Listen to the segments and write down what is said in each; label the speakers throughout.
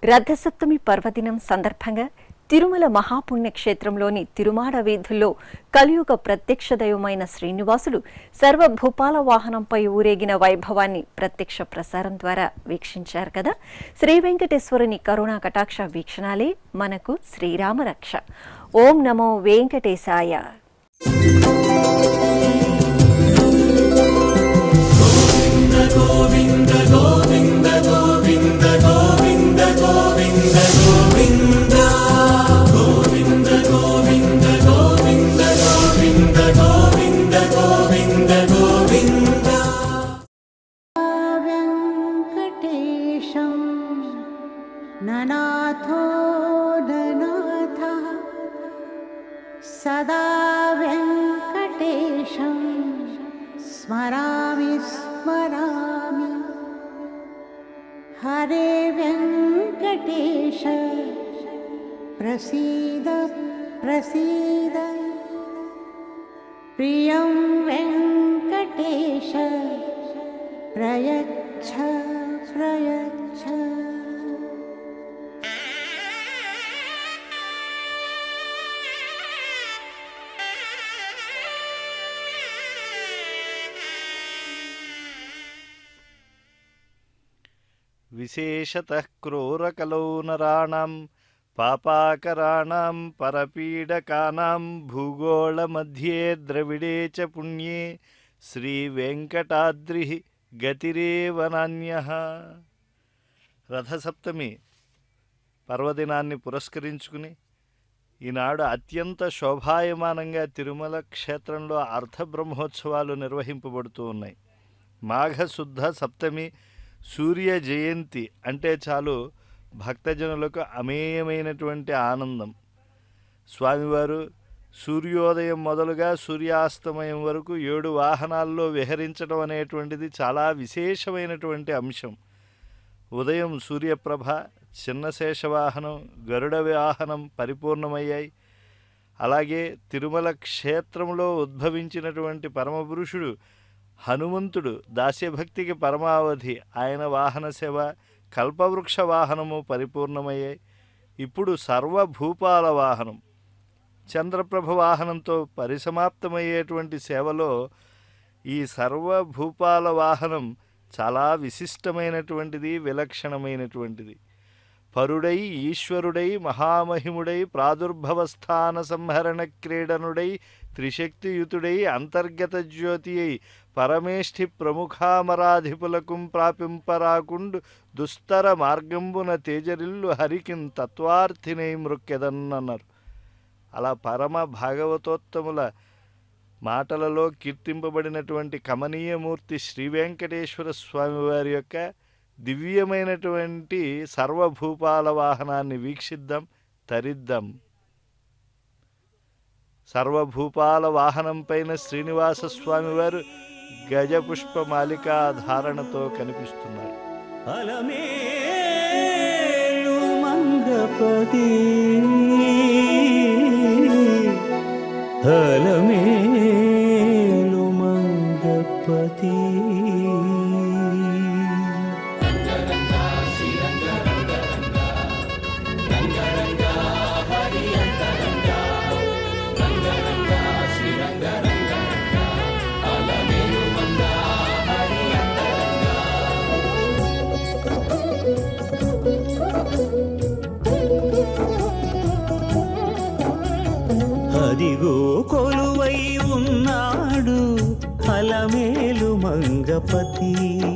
Speaker 1: రథసప్తమి పర్వదినం సందర్భంగా తిరుమల మహాపుణ్యక్షేత్రంలోని తిరుమాడ వీధుల్లో కలియుగ ప్రత్యక్ష దైవమైన శ్రీనివాసులు సర్వభూపాల వాహనంపై ఊరేగిన వైభవాన్ని ప్రత్యక్ష ప్రసారం ద్వారా వీక్షించారు కదా శ్రీ వెంకటేశ్వరుని కరుణా కటాక్ష వీక్షణాలే మనకు శ్రీరామ రక్ష ఓం నమో వెంకటేశాయ
Speaker 2: वेङ्कटेशं ननाथो ननाथः सदा वेङ्कटेशं स्मरामि स्मरामि हरे वेङ्कटेश प्रसीद प्रसीद प्रियं वेङ्कटेश प्रयच्छ प्रयच्छ
Speaker 3: విశేషతః క్రూరకలౌ నరాణం పాపాకరాణం పరపీడకానాం భూగోళమధ్యే ద్రవిడే చ పుణ్యే శ్రీవెంకటాద్రి గతిరేవ నాన్యః రథసప్తమి పర్వదినాన్ని పురస్కరించుకుని ఈనాడు అత్యంత శోభాయమానంగా తిరుమల క్షేత్రంలో అర్ధ బ్రహ్మోత్సవాలు నిర్వహింపబడుతూ ఉన్నాయి మాఘశుద్ధ సప్తమి సూర్య జయంతి అంటే చాలు భక్తజనులకు అమేయమైనటువంటి ఆనందం స్వామివారు సూర్యోదయం మొదలుగా సూర్యాస్తమయం వరకు ఏడు వాహనాల్లో విహరించడం అనేటువంటిది చాలా విశేషమైనటువంటి అంశం ఉదయం సూర్యప్రభ చిన్న శేషవాహనం గరుడ వాహనం పరిపూర్ణమయ్యాయి అలాగే తిరుమల క్షేత్రంలో ఉద్భవించినటువంటి పరమపురుషుడు హనుమంతుడు దాస్యభక్తికి పరమావధి ఆయన వాహన సేవ కల్పవృక్ష వాహనము పరిపూర్ణమయ్యాయి ఇప్పుడు సర్వభూపాల వాహనం చంద్రప్రభ వాహనంతో పరిసమాప్తమయ్యేటువంటి సేవలో ఈ సర్వభూపాల వాహనం చాలా విశిష్టమైనటువంటిది విలక్షణమైనటువంటిది పరుడై ఈశ్వరుడై మహామహిముడై ప్రాదుర్భవస్థాన సంహరణ క్రీడనుడై త్రిశక్తియుతుడై అంతర్గత జ్యోతి అయి పరమేష్ఠి ప్రముఖామరాధిపులకుం ప్రాపింపరాకుండు దుస్తర మార్గంబున తేజరిల్లు హరికిన్ తత్వార్థినై మృక్కెదన్నన్నారు అలా పరమ భాగవతోత్తముల మాటలలో కీర్తింపబడినటువంటి కమనీయమూర్తి శ్రీ వెంకటేశ్వర స్వామి వారి యొక్క దివ్యమైనటువంటి సర్వభూపాల వాహనాన్ని వీక్షిద్దాం తరిద్దాం సర్వభూపాల వాహనం పైన శ్రీనివాస స్వామి వారు గజపుష్ప మాలికా ధారణతో కనిపిస్తున్నారు
Speaker 4: అలమేలు మంగపతి అలమేలు మంగపతి అదిగో కొలువై ఉన్నాడు అలమేలు మంగపతి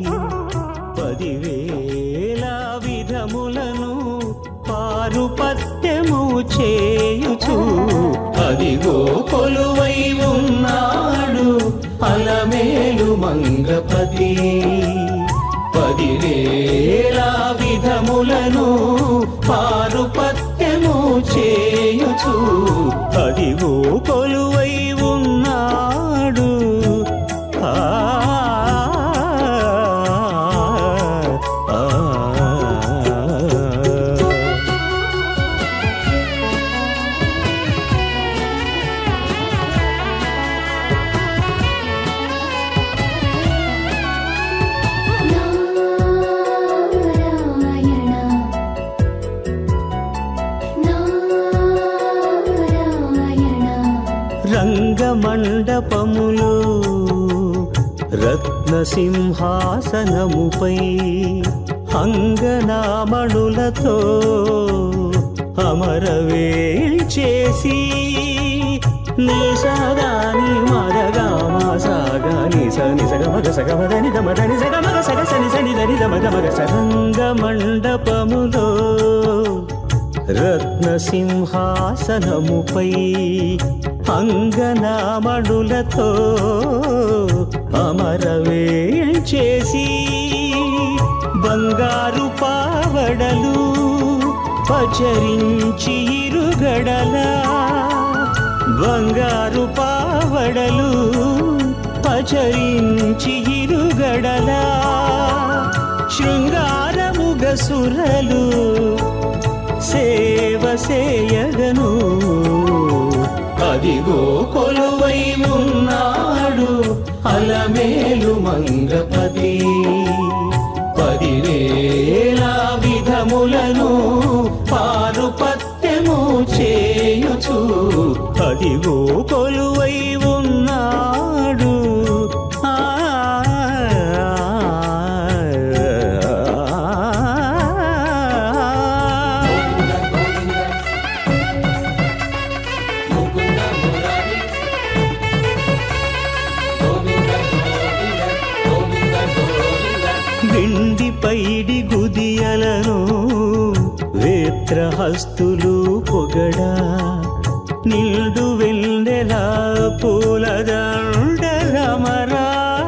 Speaker 4: పదివేల విధములను పారుపత్యము చేయుచు అదిగో కొలువై ఉన్నాడు అలమేలు మంగపతి పదివేల విధములను పారుపత్యము చేయుచు అదిగో కొలువై ఉన్నాడు ఆ ఆ, ఆ.
Speaker 5: నారాయణ
Speaker 4: మండపములో రత్న సింహాసనముపై అంగనామణులతో అమరవేల్ చేసి నిసదాని మరగా మాసాగా నిస నిసగ మగ సగ మదని దమ దని సగ మగ సగ సని సని దని దమ దమగ సరంగ మండపములో రత్న సింహాసనముపై అంగనామణులతో అమరవేల్ చేసి బంగారు పావడలు పచరించి ఇరుగడలా బంగారు పావడలు పచరించి ఇరుగడలా శృంగారముగ సురలు సేవ సేయగను అదిగో కొలువై ఉన్నాడు అలమేలు మంగపతి పదివేల విధములను పారుపత్యము చేయుచు అదిగో కొలువై ఉన్నాడు ఆ వెండి పైడి గుదియలను వేత్రహస్తులు పొగడా నిల్డు వెండెల పూలదండరమరా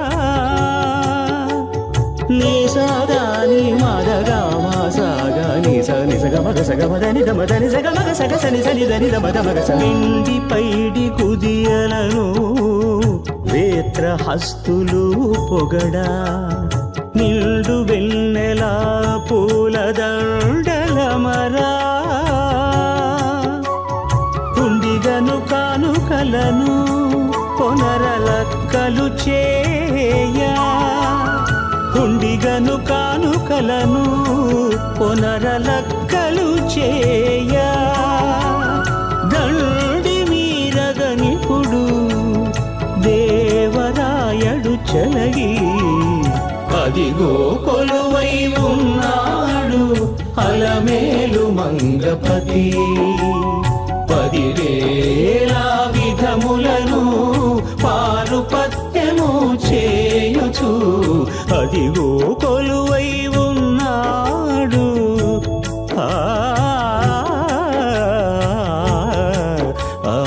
Speaker 4: నిసదాని మదగా మాసాగా నిస నిసగ మగ సగ మదని దమ దని సగ మగ సగ సని సని దని దమ దమగ స నిండి పైడి కుదియలను వేత్రహస్తులు పొగడా నిల్డు వెన్నెల పూలదండలమరా కుండిగను కానుకలను పొనరలక్కలు చేయా కుండిగను కానుకలను పొనరలక్కలు చేయా దండి మీరగనిపుడు దేవరాయడు చలగి అదిగో కొలువై ఉన్నాడు అలమేలు మంగపతి పదివేల విధములను పారుపత్యము చేయుచు అదిగో కొలువై ఉన్నాడు ఆ ఆ, ఆ.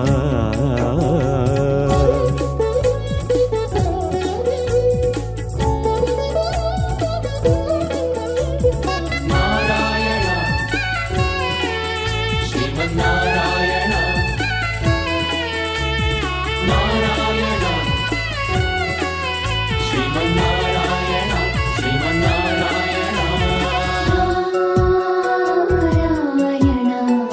Speaker 5: నారాయణ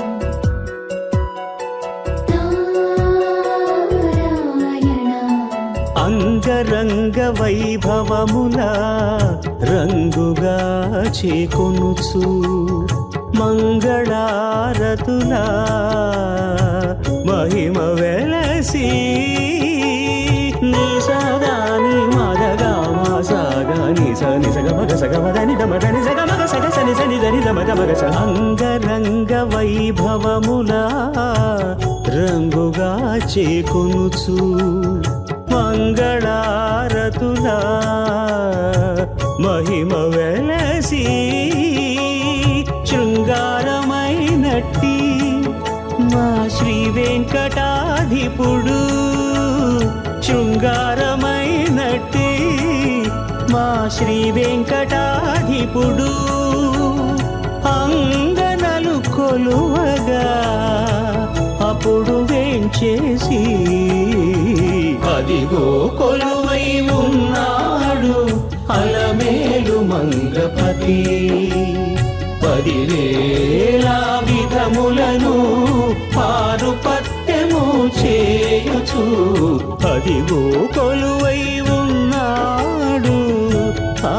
Speaker 5: నారాయణ
Speaker 4: అంగరంగ వైభవముల రంగుగా చేకొనుచు మంగళారతుల మహిమ వెలసి నిసదాని మదగా మాసాగా నిస నిసగ మగ సగ మదని దమ దని సగ మగ సగ సని సని దని దమ దమగ స అంగరంగ వైభవముల రంగుగా చేకొనుచు మంగళారతుల మహిమ వెలసి శృంగారమైనట్టి మా శ్రీ వెంకటాధిపుడు శృంగారమైనట్టి మా శ్రీ వెంకటాధిపుడు అంగనలు కొలువగా అప్పుడు వేంచేసి అదిగో కొలువై ఉన్నాడు అలమేలు మంగపతి పదివేల విధములను పారుపత్యము చేయుచు అదిగో కొలువై ఉన్నాడు ఆ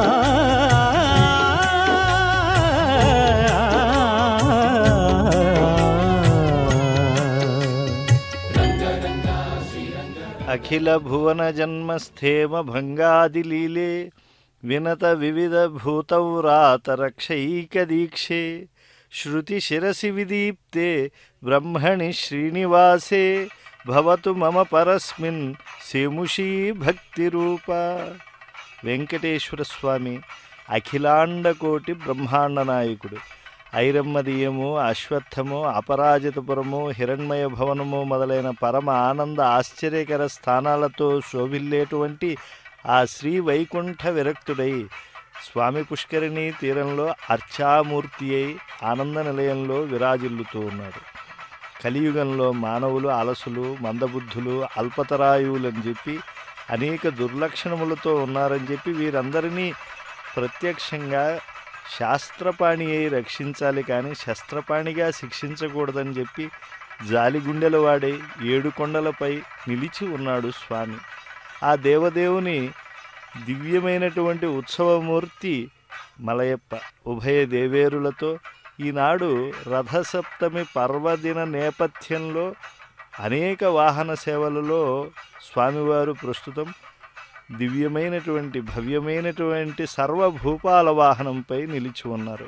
Speaker 3: అఖిల భువన జన్మస్థేమ భంగాదిలీలే వినత వివిధ భూతౌరాత రక్షైక దీక్షే శృతి శిరసి విదీప్తే బ్రహ్మణి శ్రీనివాసే భవతు మమ పరస్మిన్ సేముషీ భక్తిరూప వెంకటేశ్వర స్వామి అఖిలాండకోటి బ్రహ్మాండ నాయకుడు ఐరమ్మదీయము అశ్వత్థము అపరాజితపురము హిరణ్మయ భవనము మొదలైన పరమ ఆనంద ఆశ్చర్యకర స్థానాలతో శోభిల్లేటువంటి ఆ శ్రీ వైకుంఠ విరక్తుడై స్వామి పుష్కరిణి తీరంలో అర్చామూర్తి అయి ఆనంద నిలయంలో విరాజిల్లుతూ ఉన్నాడు కలియుగంలో మానవులు అలసులు మందబుద్ధులు అల్పతరాయువులని చెప్పి అనేక దుర్లక్షణములతో ఉన్నారని చెప్పి వీరందరినీ ప్రత్యక్షంగా శాస్త్రపాణి అయి రక్షించాలి కానీ శస్త్రపాణిగా శిక్షించకూడదని చెప్పి జాలిగుండెల వాడై ఏడు కొండలపై నిలిచి ఉన్నాడు స్వామి ఆ దేవదేవుని దివ్యమైనటువంటి ఉత్సవమూర్తి మలయప్ప ఉభయ దేవేరులతో ఈనాడు రథసప్తమి పర్వదిన నేపథ్యంలో అనేక వాహన సేవలలో స్వామివారు ప్రస్తుతం దివ్యమైనటువంటి భవ్యమైనటువంటి సర్వభూపాల వాహనంపై నిలిచి ఉన్నారు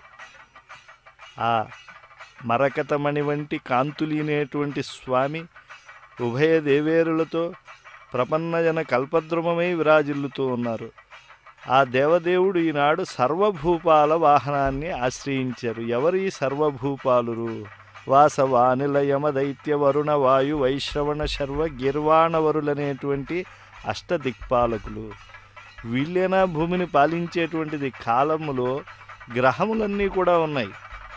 Speaker 3: ఆ మరకతమణి వంటి కాంతులీనేటువంటి స్వామి ఉభయ దేవేరులతో ప్రపన్నజన కల్పద్రుమమై విరాజిల్లుతూ ఉన్నారు ఆ దేవదేవుడు ఈనాడు సర్వభూపాల వాహనాన్ని ఆశ్రయించారు ఎవరు ఈ సర్వభూపాలురు వాసవానిల యమ దైత్య వరుణ వాయు వైశ్రవణ శర్వ గిర్వాణవరులనేటువంటి అష్టదిక్పాలకులు వీళ్ళేనా భూమిని పాలించేటువంటిది కాలములో గ్రహములన్నీ కూడా ఉన్నాయి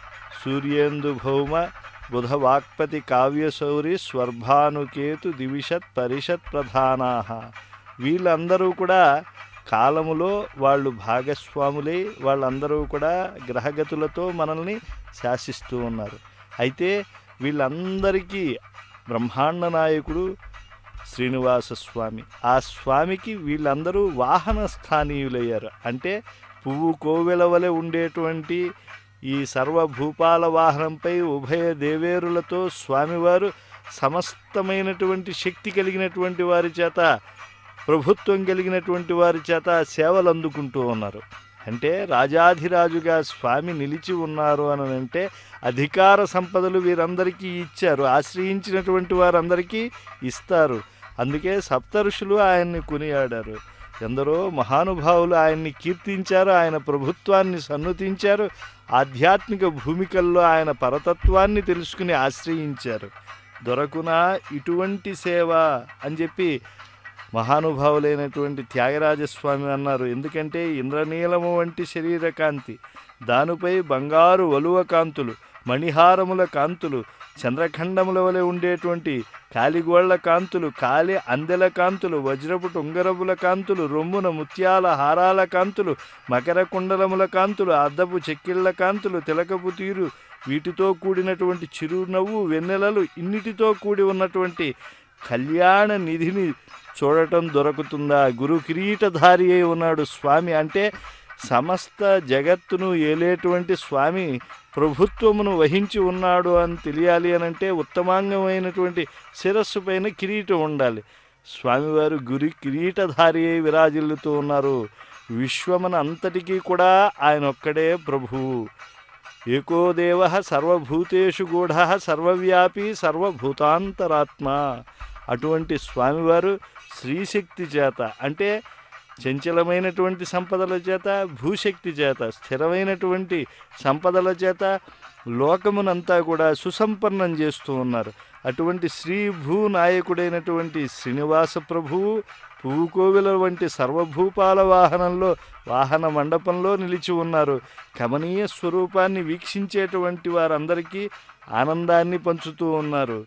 Speaker 3: సూర్యేందు భౌమ బుధ వాక్పతి కావ్యశౌరి స్వర్భానుకేతు దివిషత్ పరిషత్ ప్రధానా వీళ్ళందరూ కూడా కాలములో వాళ్ళు భాగస్వాములై వాళ్ళందరూ కూడా గ్రహగతులతో మనల్ని శాసిస్తూ ఉన్నారు అయితే వీళ్ళందరికీ బ్రహ్మాండ నాయకుడు శ్రీనివాస స్వామి ఆ స్వామికి వీళ్ళందరూ వాహన స్థానీయులయ్యారు అంటే పువ్వు కోవెల వలె ఉండేటువంటి ఈ సర్వభూపాల వాహనంపై ఉభయ దేవేరులతో స్వామివారు సమస్తమైనటువంటి శక్తి కలిగినటువంటి వారి చేత ప్రభుత్వం కలిగినటువంటి వారి చేత సేవలు అందుకుంటూ ఉన్నారు అంటే రాజాధిరాజుగా స్వామి నిలిచి ఉన్నారు అని అంటే అధికార సంపదలు వీరందరికీ ఇచ్చారు ఆశ్రయించినటువంటి వారందరికీ ఇస్తారు అందుకే సప్తఋషులు ఆయన్ని కొనియాడారు ఎందరో మహానుభావులు ఆయన్ని కీర్తించారు ఆయన ప్రభుత్వాన్ని సన్నుతించారు ఆధ్యాత్మిక భూమికల్లో ఆయన పరతత్వాన్ని తెలుసుకుని ఆశ్రయించారు దొరకునా ఇటువంటి సేవ అని చెప్పి మహానుభావులైనటువంటి త్యాగరాజస్వామి అన్నారు ఎందుకంటే ఇంద్రనీలము వంటి శరీర కాంతి దానిపై బంగారు వలువ కాంతులు మణిహారముల కాంతులు చంద్రఖండముల వలె ఉండేటువంటి కాలిగోళ్ల కాంతులు కాలి అందెల కాంతులు వజ్రపు ఉంగరముల కాంతులు రొమ్మున ముత్యాల హారాల కాంతులు మకర కుండలముల కాంతులు అద్దపు చెక్కిళ్ల కాంతులు తిలకపు తీరు వీటితో కూడినటువంటి చిరునవ్వు వెన్నెలలు ఇన్నిటితో కూడి ఉన్నటువంటి కళ్యాణ నిధిని చూడటం దొరుకుతుందా గురు కిరీటధారి అయి ఉన్నాడు స్వామి అంటే సమస్త జగత్తును ఏలేటువంటి స్వామి ప్రభుత్వమును వహించి ఉన్నాడు అని తెలియాలి అని అంటే ఉత్తమాంగమైనటువంటి శిరస్సు పైన కిరీటం ఉండాలి స్వామివారు గురి కిరీటధారి అయి విరాజిల్లుతూ ఉన్నారు విశ్వమున అంతటికీ కూడా ఆయన ఒక్కడే ప్రభువు ఏకో దేవ సర్వభూతేషు గూఢ సర్వవ్యాపి సర్వభూతాంతరాత్మ అటువంటి స్వామివారు శ్రీశక్తి చేత అంటే చంచలమైనటువంటి సంపదల చేత భూశక్తి చేత స్థిరమైనటువంటి సంపదల చేత లోకమునంతా కూడా సుసంపన్నం చేస్తూ ఉన్నారు అటువంటి శ్రీ భూ నాయకుడైనటువంటి శ్రీనివాస ప్రభువు పువ్వుకోవిల వంటి సర్వభూపాల వాహనంలో వాహన మండపంలో నిలిచి ఉన్నారు కమనీయ స్వరూపాన్ని వీక్షించేటువంటి వారందరికీ ఆనందాన్ని పంచుతూ ఉన్నారు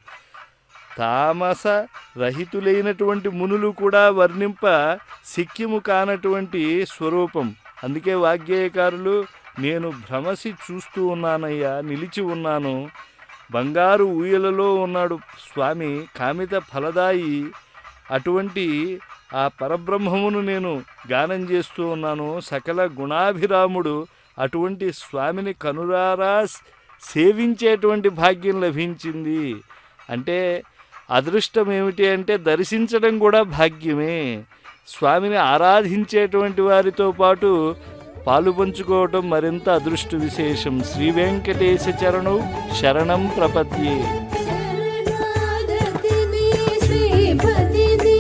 Speaker 3: తామస రహితులైనటువంటి మునులు కూడా వర్ణింప సిక్కిము కానటువంటి స్వరూపం అందుకే వాగ్గేయకారులు నేను భ్రమసి చూస్తూ ఉన్నానయ్యా నిలిచి ఉన్నాను బంగారు ఊయలలో ఉన్నాడు స్వామి కామిత ఫలదాయి అటువంటి ఆ పరబ్రహ్మమును నేను గానం చేస్తూ ఉన్నాను సకల గుణాభిరాముడు అటువంటి స్వామిని కనురారా సేవించేటువంటి భాగ్యం లభించింది అంటే అదృష్టం ఏమిటి అంటే దర్శించడం కూడా భాగ్యమే స్వామిని ఆరాధించేటువంటి వారితో పాటు పాలు పంచుకోవటం మరింత అదృష్ట విశేషం శ్రీ వెంకటేశ చరణు శరణం ప్రపత్యే
Speaker 5: శరణాగతిని శ్రీపతిని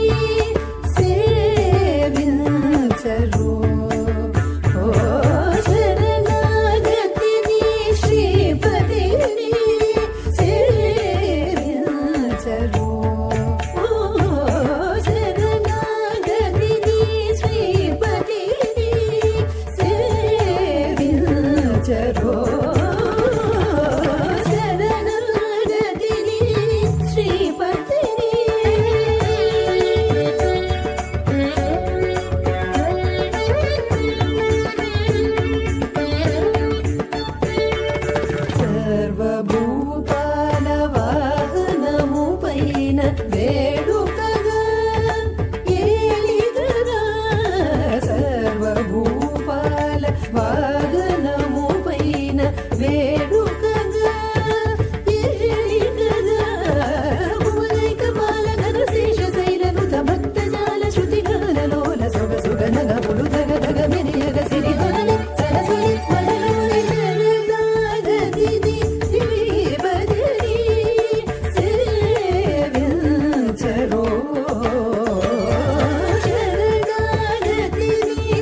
Speaker 5: సేవించరు ఓ శరణాగతిని శ్రీపతిని సేవించరు ఓ శరణాగతిని శ్రీపతిని సేవించరు శరణాగతిని శ్రీపతిని సర్వభూపాల వాహనము పైన వేడుకగా ఏలిగగా సర్వభూపాల వాహనము పైన వేడుకగా ఏలిగగా భువనైక బాలగన శేష శైలనుత భక్తజాల శృతిగానలోల సొగ సుగనగ పులుదగ దగ మెరియగ సిరిధొనని సరస్వతి మలలోని శరణాగతిని శ్రీపతిని సేవించరో శరణాగతిని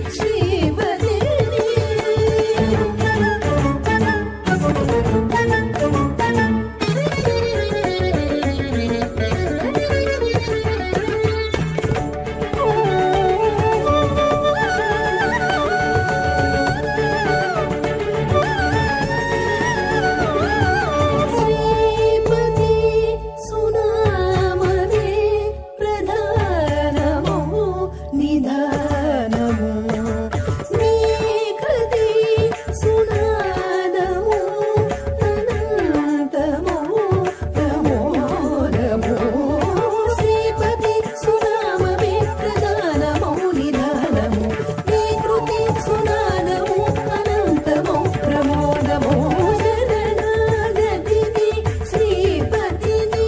Speaker 5: శ్రీపతి సునామమే ప్రధానము నిధానము నీ కృతి సునాదము అనంతము ప్రమోదము శ్రీపతి సునామమే ప్రధానము నిధానము నీ కృతి సునాదము అనంతము ప్రమోదము శరణాగతిని శ్రీపతిని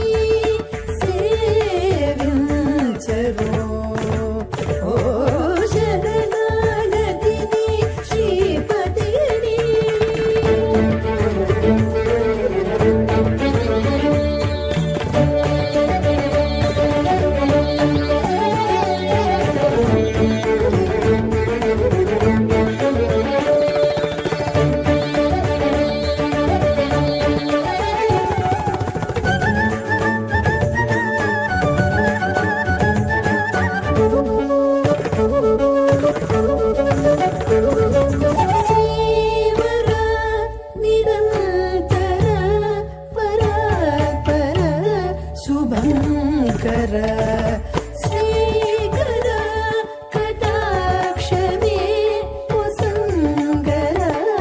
Speaker 5: సేవించరు ఓ శరణాగతిని శ్రీపతిని శ్రీవర నిరంతర పరాత్పర శుభంకర శ్రీకర కటాక్షమే వసంగర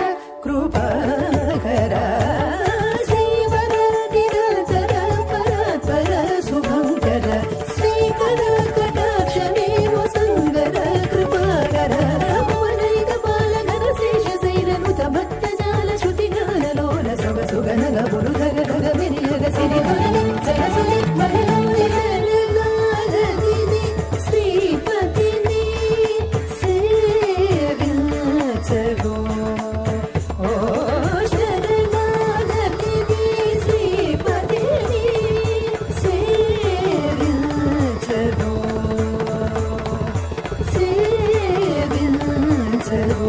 Speaker 5: కృపాకర శ్రీవర నిరంతర పరాత్పర శుభంకర శ్రీకర కటాక్షమే వసంగర కృపాకర భువనైక బాలగన శేష శైలనుత భక్తజాల శృతిగానలోల సొగ సుగనగ బులుధగ గగ మెరియగ సిరిధొనని సరస్వతి మహిళోని శరణాగతిని శ్రీపతిని సేవించగో ఓ శరణాగతిని శ్రీపతిని సేవించగో సేవించగో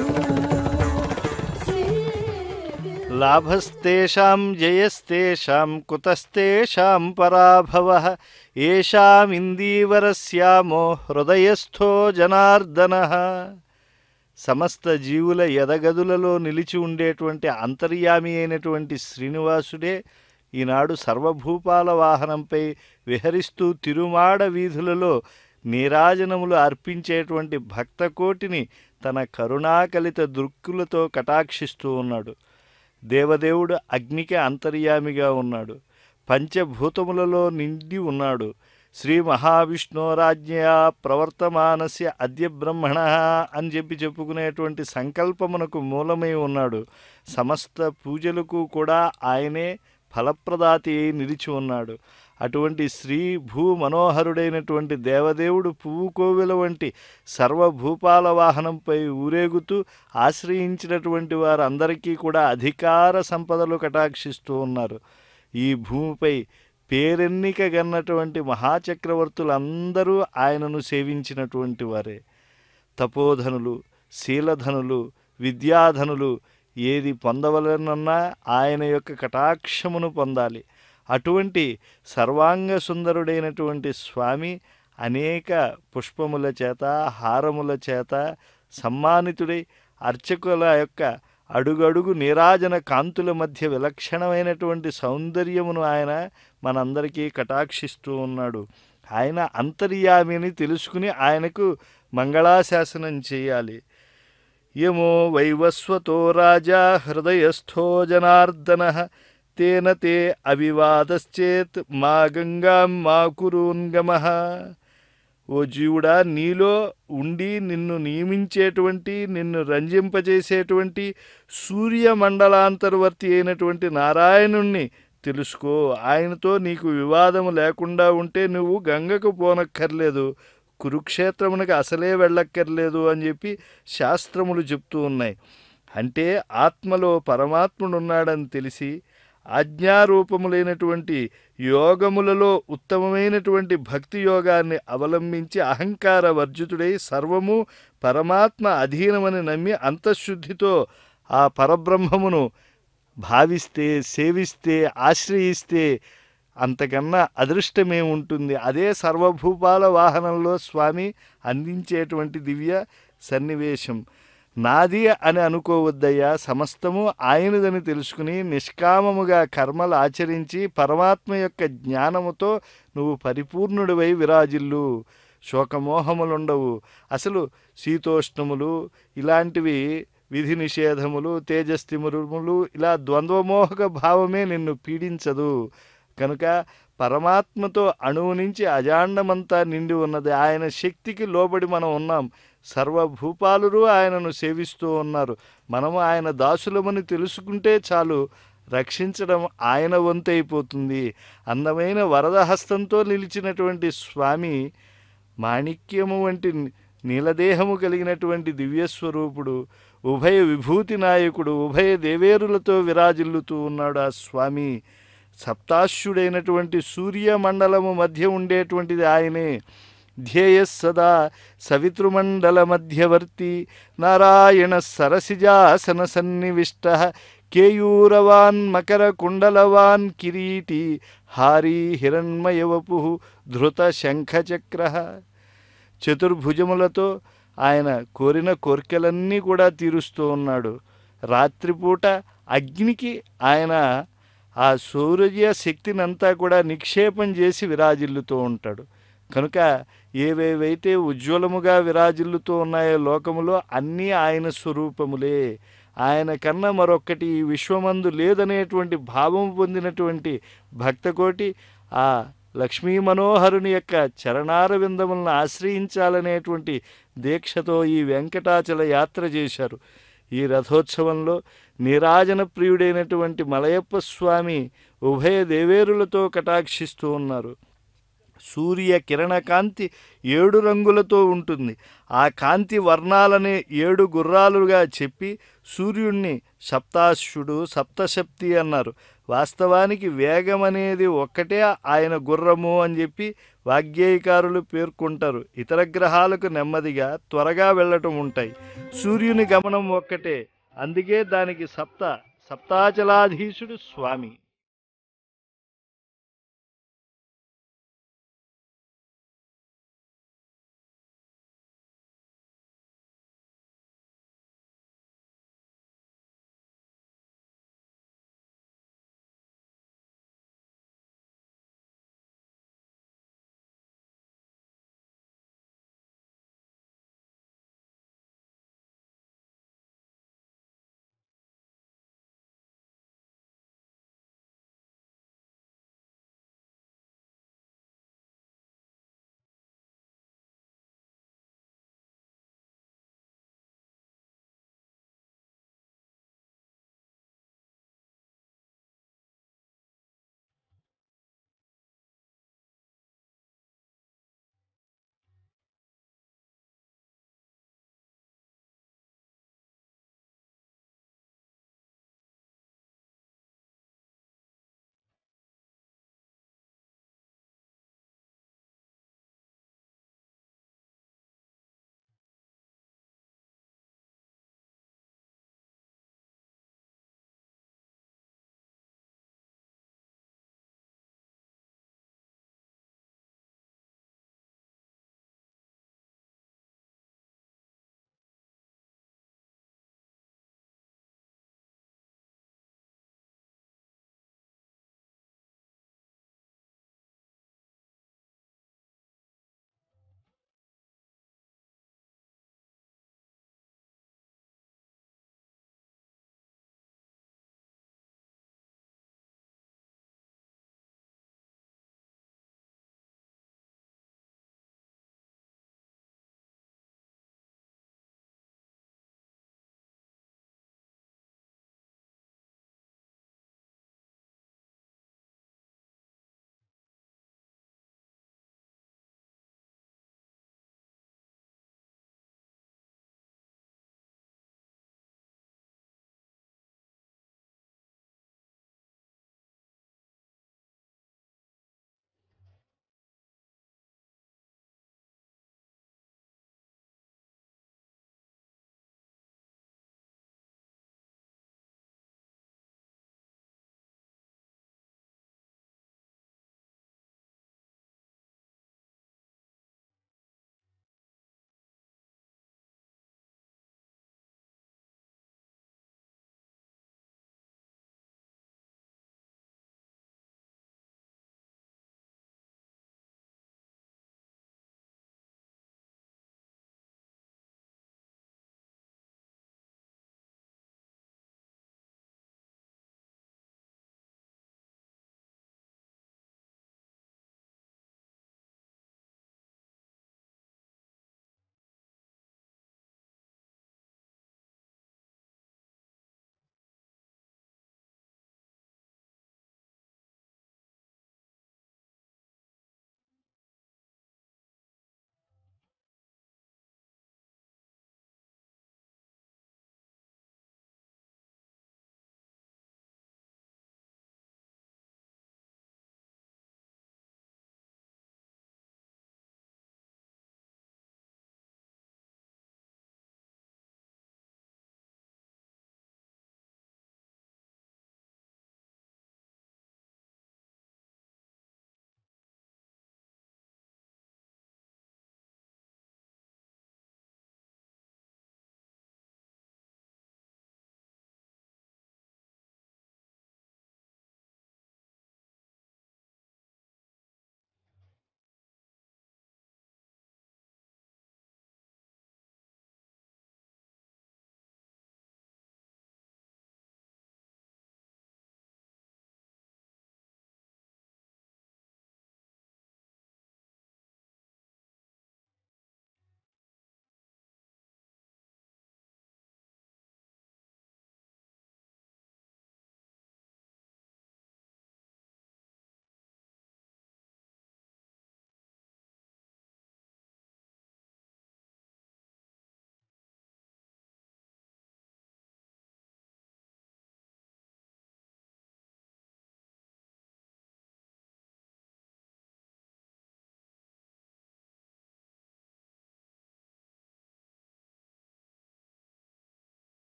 Speaker 5: సేవించగో
Speaker 3: లాభస్తేషాం జయస్తేషాం కుతస్తేషాం పరాభవ ఏషామిందీవరస్యామో హృదయస్థో జనార్దన సమస్త జీవుల ఎదగదులలో నిలిచి ఉండేటువంటి అంతర్యామి అయినటువంటి శ్రీనివాసుడే ఈనాడు సర్వభూపాల వాహనంపై విహరిస్తూ తిరుమాడ వీధులలో నీరాజనములు అర్పించేటువంటి భక్తకోటిని తన కరుణాకలిత దృక్కులతో కటాక్షిస్తూ ఉన్నాడు దేవదేవుడు అగ్నికి అంతర్యామిగా ఉన్నాడు పంచభూతములలో నిండి ఉన్నాడు శ్రీ మహావిష్ణోరాజ్ఞయా ప్రవర్తమానస్య అద్య బ్రహ్మణ అని చెప్పి చెప్పుకునేటువంటి సంకల్పమునకు మూలమై ఉన్నాడు సమస్త పూజలకు కూడా ఆయనే ఫలప్రదాతి అయి నిలిచి ఉన్నాడు అటువంటి శ్రీ భూ మనోహరుడైనటువంటి దేవదేవుడు పువ్వు కోవెల వంటి సర్వభూపాల వాహనంపై ఊరేగుతూ ఆశ్రయించినటువంటి వారందరికీ కూడా అధికార సంపదలు కటాక్షిస్తూ ఉన్నారు ఈ భూమిపై పేరెన్నిక గన్నటువంటి మహాచక్రవర్తులందరూ ఆయనను సేవించినటువంటి వారే తపోధనులు శీలధనులు విద్యాధనులు ఏది పొందవలనన్నా ఆయన యొక్క కటాక్షమును పొందాలి అటువంటి సర్వాంగ సుందరుడైనటువంటి స్వామి అనేక పుష్పముల చేత హారముల చేత సమ్మానితుడై అర్చకుల యొక్క అడుగడుగు నీరాజన కాంతుల మధ్య విలక్షణమైనటువంటి సౌందర్యమును ఆయన మనందరికీ కటాక్షిస్తూ ఉన్నాడు ఆయన అంతర్యామిని తెలుసుకుని ఆయనకు మంగళాశాసనం చేయాలి యమో వైవస్వతో రాజా హృదయస్థో జనార్దన తేన తే అవివాదశ్చేత్ మా గంగాం మా కురూన్గమ ఓ జీవుడా నీలో ఉండి నిన్ను నియమించేటువంటి నిన్ను రంజింపజేసేటువంటి సూర్యమండలాంతర్వర్తి అయినటువంటి నారాయణుణ్ణి తెలుసుకో ఆయనతో నీకు వివాదము లేకుండా ఉంటే నువ్వు గంగకు పోనక్కర్లేదు కురుక్షేత్రమునకు అసలే వెళ్ళక్కర్లేదు అని చెప్పి శాస్త్రములు చెప్తూ ఉన్నాయి అంటే ఆత్మలో పరమాత్ముడున్నాడని తెలిసి ఆజ్ఞారూపములైనటువంటి యోగములలో ఉత్తమమైనటువంటి భక్తి యోగాన్ని అవలంబించి అహంకార వర్జితుడై సర్వము పరమాత్మ అధీనమని నమ్మి అంతఃశుద్ధితో ఆ పరబ్రహ్మమును భావిస్తే సేవిస్తే ఆశ్రయిస్తే అంతకన్నా అదృష్టమే ఉంటుంది అదే సర్వభూపాల వాహనంలో స్వామి అందించేటువంటి దివ్య సన్నివేశం నాది అని అనుకోవద్దయ్యా సమస్తము ఆయనదని తెలుసుకుని నిష్కామముగా కర్మలు ఆచరించి పరమాత్మ యొక్క జ్ఞానముతో నువ్వు పరిపూర్ణుడివై విరాజిల్లు శోకమోహములుండవు అసలు శీతోష్ణములు ఇలాంటివి విధి నిషేధములు తేజస్తిమురుములు ఇలా ద్వంద్వమోహక భావమే నిన్ను పీడించదు కనుక పరమాత్మతో అణువు నుంచి అజాండమంతా నిండి ఉన్నది ఆయన శక్తికి లోబడి మనం ఉన్నాం సర్వభూపాలురు ఆయనను సేవిస్తూ ఉన్నారు మనము ఆయన దాసులమని తెలుసుకుంటే చాలు రక్షించడం ఆయన వంతైపోతుంది అందమైన వరద హస్తంతో నిలిచినటువంటి స్వామి మాణిక్యము వంటి నీలదేహము కలిగినటువంటి దివ్యస్వరూపుడు ఉభయ విభూతి నాయకుడు ఉభయ దేవేరులతో విరాజిల్లుతూ ఉన్నాడు ఆ స్వామి సప్తాశ్యుడైనటువంటి సూర్యమండలము మధ్య ఉండేటువంటిది ఆయనే ధ్యేయ సదా సవితృమండల మధ్యవర్తి నారాయణ సరసిజాసన సన్నివిష్ట కేయూరవాన్ మకర కుండలవాన్ కిరీటి హారీ హిరణ్మయవపు ధృత శంఖచక్ర చతుర్భుజములతో ఆయన కోరిన కోరికలన్నీ కూడా తీరుస్తూ ఉన్నాడు రాత్రిపూట అగ్నికి ఆయన ఆ సూర్య శక్తినంతా కూడా నిక్షేపం చేసి విరాజిల్లుతూ ఉంటాడు కనుక ఏవేవైతే ఉజ్వలముగా విరాజిల్లుతూ ఉన్నాయో లోకములో అన్నీ ఆయన స్వరూపములే ఆయన కన్నా మరొక్కటి ఈ విశ్వమందు లేదనేటువంటి భావం పొందినటువంటి భక్తకోటి ఆ లక్ష్మీ మనోహరుని యొక్క చరణార విందములను ఆశ్రయించాలనేటువంటి దీక్షతో ఈ వెంకటాచల యాత్ర చేశారు ఈ రథోత్సవంలో నీరాజన ప్రియుడైనటువంటి మలయప్ప స్వామి ఉభయ దేవేరులతో కటాక్షిస్తూ ఉన్నారు సూర్య కిరణ కాంతి ఏడు రంగులతో ఉంటుంది ఆ కాంతి వర్ణాలనే ఏడు గుర్రాలుగా చెప్పి సూర్యుణ్ణి సప్తాశ్యుడు సప్తశక్తి అన్నారు వాస్తవానికి వేగం అనేది ఒక్కటే ఆయన గుర్రము అని చెప్పి వాగ్గేయకారులు పేర్కొంటారు ఇతర గ్రహాలకు నెమ్మదిగా త్వరగా వెళ్ళటం ఉంటాయి సూర్యుని గమనం ఒక్కటే అందుకే దానికి సప్త సప్తాచలాధీశుడు స్వామి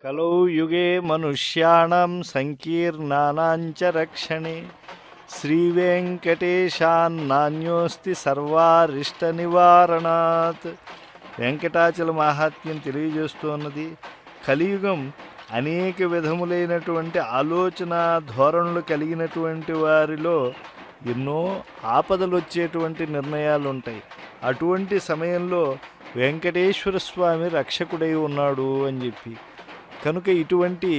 Speaker 3: కలౌ యుగే మనుష్యాణం సంకీర్ణానాంచ రక్షణే శ్రీవేంకటేశాన్నాన్యోస్తి సర్వారిష్ట నివారణాత్ వెంకటాచల మహాత్మ్యం తెలియజేస్తున్నది కలియుగం అనేక విధములైనటువంటి ఆలోచన ధోరణులు కలిగినటువంటి వారిలో ఎన్నో ఆపదలు వచ్చేటువంటి నిర్ణయాలు ఉంటాయి అటువంటి సమయంలో వెంకటేశ్వర స్వామి రక్షకుడై ఉన్నాడు అని చెప్పి కనుక ఇటువంటి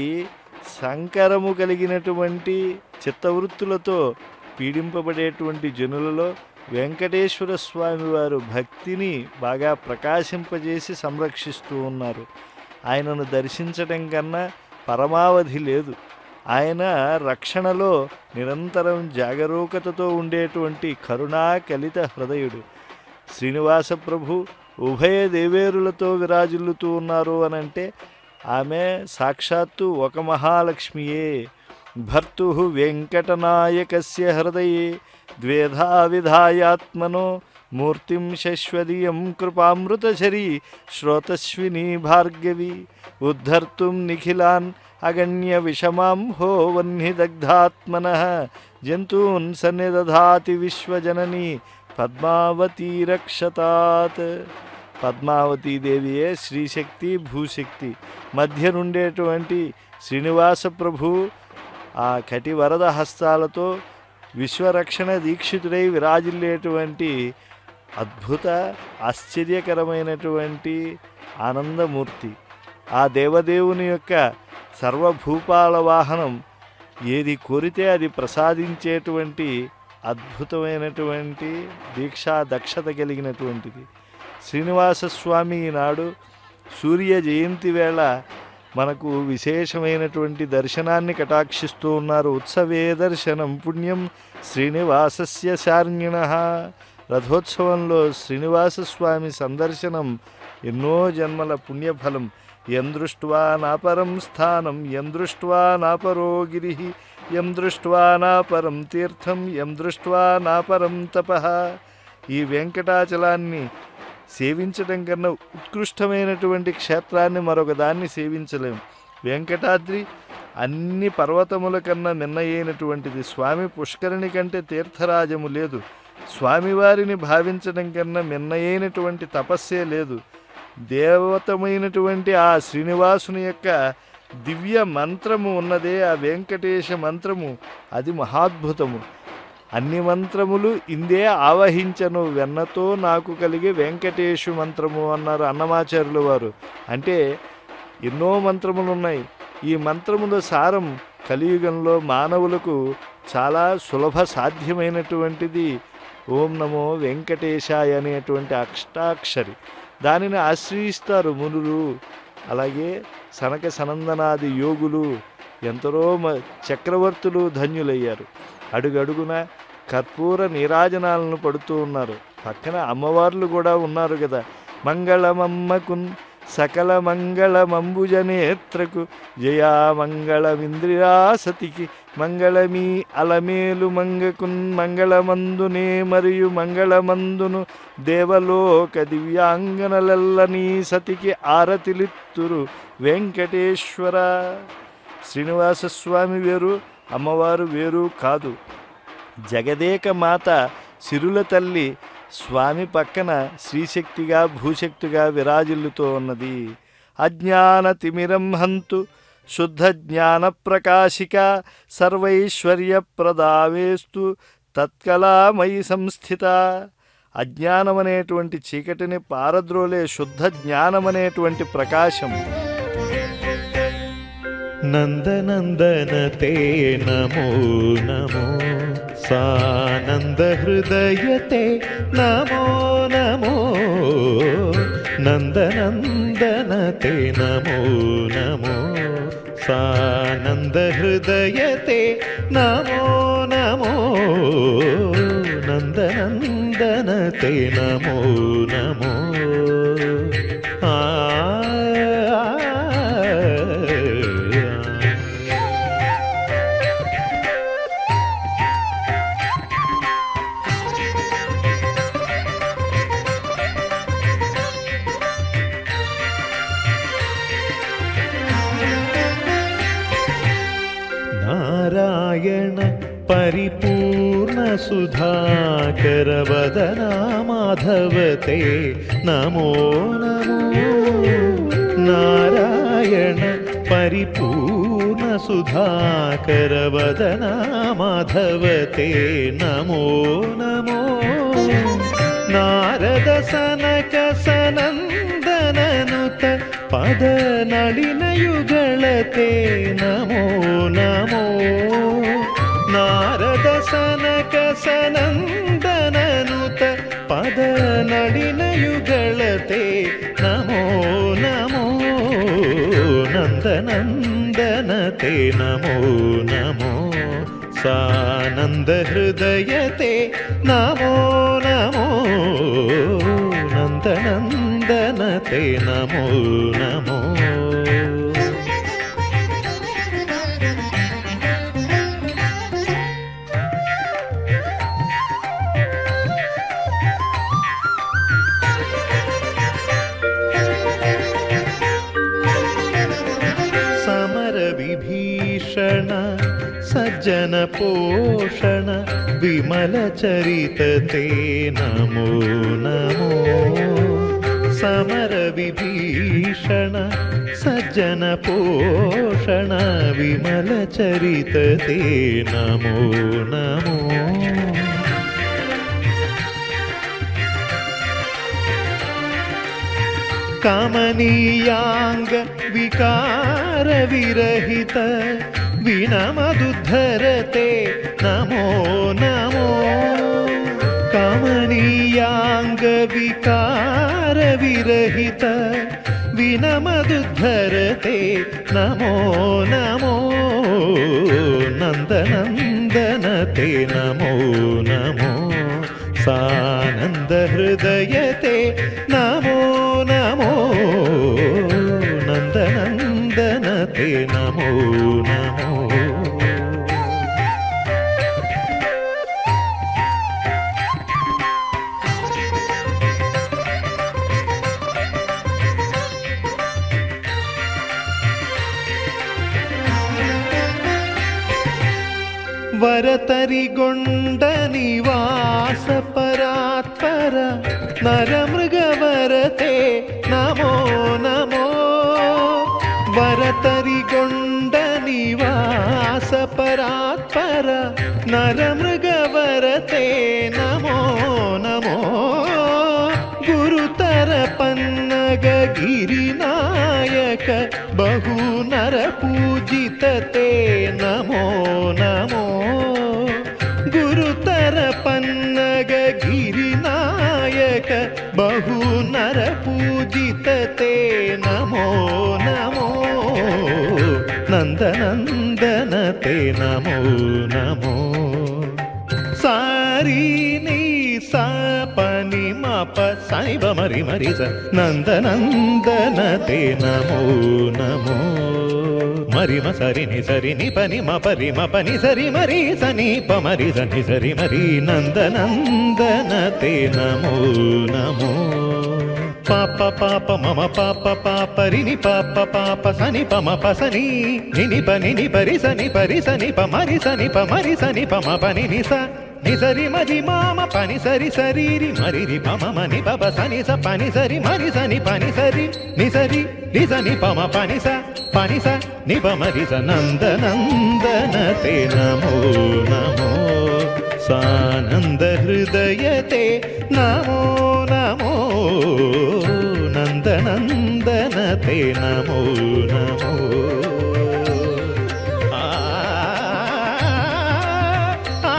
Speaker 3: సంకరము కలిగినటువంటి చిత్తవృత్తులతో పీడింపబడేటువంటి జనులలో వెంకటేశ్వర స్వామి వారు భక్తిని బాగా ప్రకాశింపజేసి సంరక్షిస్తూ ఉన్నారు ఆయనను దర్శించడం కన్నా పరమావధి లేదు ఆయన రక్షణలో నిరంతరం జాగరూకతతో ఉండేటువంటి కరుణా కలిత హృదయుడు శ్రీనివాస ప్రభు ఉభయ దేవేరులతో విరాజిల్లుతూ ఉన్నారు అనంటే ఆమె సాక్షాత్తు ఒక మహాలక్ష్మియే భర్తు వెంకటనాయకస్య హృదయే ద్వేధా విధాయాత్మనో మూర్తిం శశ్వదీయం కృపామృతచరీ శ్రోతస్విని భార్గవి ఉద్ధర్తుం నిఖిలాన్ అగణ్య విషమాం హో వహ్నిదగ్ధాత్మన జంతూన్ సన్నిదధాతి విశ్వజనని పద్మావతీ రక్షతాత్ పద్మావతీదేవియే శ్రీశక్తి భూశక్తి మధ్య నుండేటువంటి శ్రీనివాస ప్రభు ఆ కటి వరద హస్తాలతో విశ్వరక్షణ దీక్షితుడై విరాజిల్లేటువంటి అద్భుత ఆశ్చర్యకరమైనటువంటి ఆనందమూర్తి ఆ దేవదేవుని యొక్క సర్వభూపాల వాహనం ఏది కోరితే అది ప్రసాదించేటువంటి అద్భుతమైనటువంటి దీక్షా దక్షత కలిగినటువంటిది శ్రీనివాస స్వామి ఈనాడు సూర్య జయంతి వేళ మనకు విశేషమైనటువంటి దర్శనాన్ని కటాక్షిస్తూ ఉన్నారు ఉత్సవే దర్శనం పుణ్యం శ్రీనివాసస్య శార్ణిణ రథోత్సవంలో శ్రీనివాస స్వామి సందర్శనం ఎన్నో జన్మల పుణ్యఫలం యం దృష్ట్వా నాపరం స్థానం యం దృష్ట్వా నాపరో గిరి యం దృష్ట్వా నాపరం తీర్థం యం దృష్ట్వా నాపరం తపః ఈ వెంకటాచలాన్ని సేవించడం కన్నా ఉత్కృష్టమైనటువంటి క్షేత్రాన్ని మరొక దాన్ని సేవించలేం వెంకటాద్రి అన్ని పర్వతముల కన్నా మిన్నయైనటువంటిది స్వామి పుష్కరిణి కంటే తీర్థరాజము లేదు స్వామివారిని భావించడం కన్నా మిన్నయైనటువంటి తపస్సే లేదు దేవతమైనటువంటి ఆ శ్రీనివాసుని యొక్క దివ్య మంత్రము ఉన్నదే ఆ వెంకటేశ మంత్రము అది మహాద్భుతము అన్ని మంత్రములు ఇందే ఆవహించను వెన్నతో నాకు కలిగే వెంకటేశు మంత్రము అన్నారు అన్నమాచార్యుల వారు అంటే ఎన్నో మంత్రములు ఉన్నాయి ఈ మంత్రముల సారం కలియుగంలో మానవులకు చాలా సులభ సాధ్యమైనటువంటిది ఓం నమో వెంకటేశాయ అనేటువంటి అష్టాక్షరి దానిని ఆశ్రయిస్తారు మునులు అలాగే సనక సనందనాది యోగులు ఎందరో మ- చక్రవర్తులు ధన్యులయ్యారు అడుగడుగున కర్పూర నీరాజనాలను పడుతూ ఉన్నారు పక్కన అమ్మవార్లు కూడా ఉన్నారు కదా మంగళమమ్మకున్ సకల మంగళమంబుజ నేత్రకు జయా మంగళమింద్రియాసతికి మంగళమీ అలమేలు మంగకున్ మంగళమందునే మరియు మంగళమందును దేవలోక దివ్యాంగనలెల్లని సతికి ఆరతిలిత్తురు వెంకటేశ్వర శ్రీనివాస స్వామి వేరు అమ్మవారు వేరు కాదు జగదేక మాత సిరుల తల్లి స్వామి పక్కన శ్రీశక్తిగా భూశక్తిగా విరాజిల్లుతూ ఉన్నది అజ్ఞాన తిమిరం హంతు శుద్ధ జ్ఞాన ప్రకాశిక సర్వైశ్వర్య ప్రదావేస్తు తత్కలామయి సంస్థిత అజ్ఞానమనేటువంటి చీకటిని పారద్రోలే శుద్ధ జ్ఞానమనేటువంటి ప్రకాశం
Speaker 6: नन्दनन्दन ते नमो नमो सानन्दहृदय ते नमो नमो नन्दनन्दन ते नमो नमो सानन्दहृदय ते नमो नमो नन्दनन्दन ते नमो नमो आ నారాయణ పరిపూర్ణ సుధాకర వదనా మాధవతే నమో నమో నారాయణ పరిపూర్ణ సుధాకర వదనా మాధవతే నమో నమో నారద సనక సనందననుత పద నళినయుಗಳತೆ నమో నమో నారద సనక సనందననుత పద నళినయుಗಳತೆ నమో నమో నందనందనతే నమో నమో సానంద హృదయతే నమో నమో నందనందనతే నమో నమో సమర విభీషణ సజ్జన పోషణ విమల చరితతే నమో నమో సమర విభీషణ సజ్జన పోషణ విమల చరితతే నమో నమో కమనీయాంగ వికార విరహిత వినమదుద్ధరతే నమో నమో కమనీయాంగ వికార విరహిత వినమదుద్ధరతే నమో నమో నందనందనతే నమో నమో సానంద హృదయతే నమో నమో నందనందనతే నమో నమో ವರತರಿಗೊಂಡ ನಿವಾಸ ಪರಾತ್ಪರ ನರಮೃಗವರತೆ ನಮೋ ನಮೋ ವರತರಿಗೊಂಡ ನಿವಾಸ ಪರಾತ್ಪರ ನರಮೃಗವರತೆ ನಮೋ ನಮೋ ಗುರುತರ ಪನ್ನಗ ಗಿರಿನಾಯಕ ಬಹು ನರ ಪೂಜಿತತೆ ನಮೋ ನಮೋ ಗುರುತರ ಪನ್ನಗ ಗಿರಿನಾಯಕ ಬಹು ನರ ಪೂಜಿತತೆ ನಮೋ ನಮೋ ನಂದನಂದನತೆ ನಮೋ ನಮೋ ಸಾರಿ ನೀ ಸಾ ಪನಿ ಮಾಪ ಸಾಯಿ ಬ ಮರಿ ಮರಿ ಸ ನಂದನಂದನತೆ ನಮೋ ನಮೋ ಮರಿ ಮ ಸರಿ ನಿ ಸರಿ ನಿ ಪನಿ ಮ ಪರಿ ಮ ಪನಿ ಸರಿ ಮರಿ ಸನಿ ಪ ಮರಿ ಸನಿ ಸರಿ ಮರಿ ನಂದನಂದನತೆ ನಮೋ ನಮೋ పాప పాప మమ పాప పాప రిని పాప పాప సని పమ పసని నిని పని ని పరి సని పరి సని ప మరి సని ప మరి సని పమ పని ని స ని సరి మది మామ పని సరి సరి రి మరి రి పమ మని పప సని స పని సరి మరి సని పని సరి ని సరి రి సని పమ పని స పని స ని ప మరి స నంద నందన తే నమో నమో సానంద హృదయతే నమో నమో నందనందనతే నమో నమో ఆ, ఆ,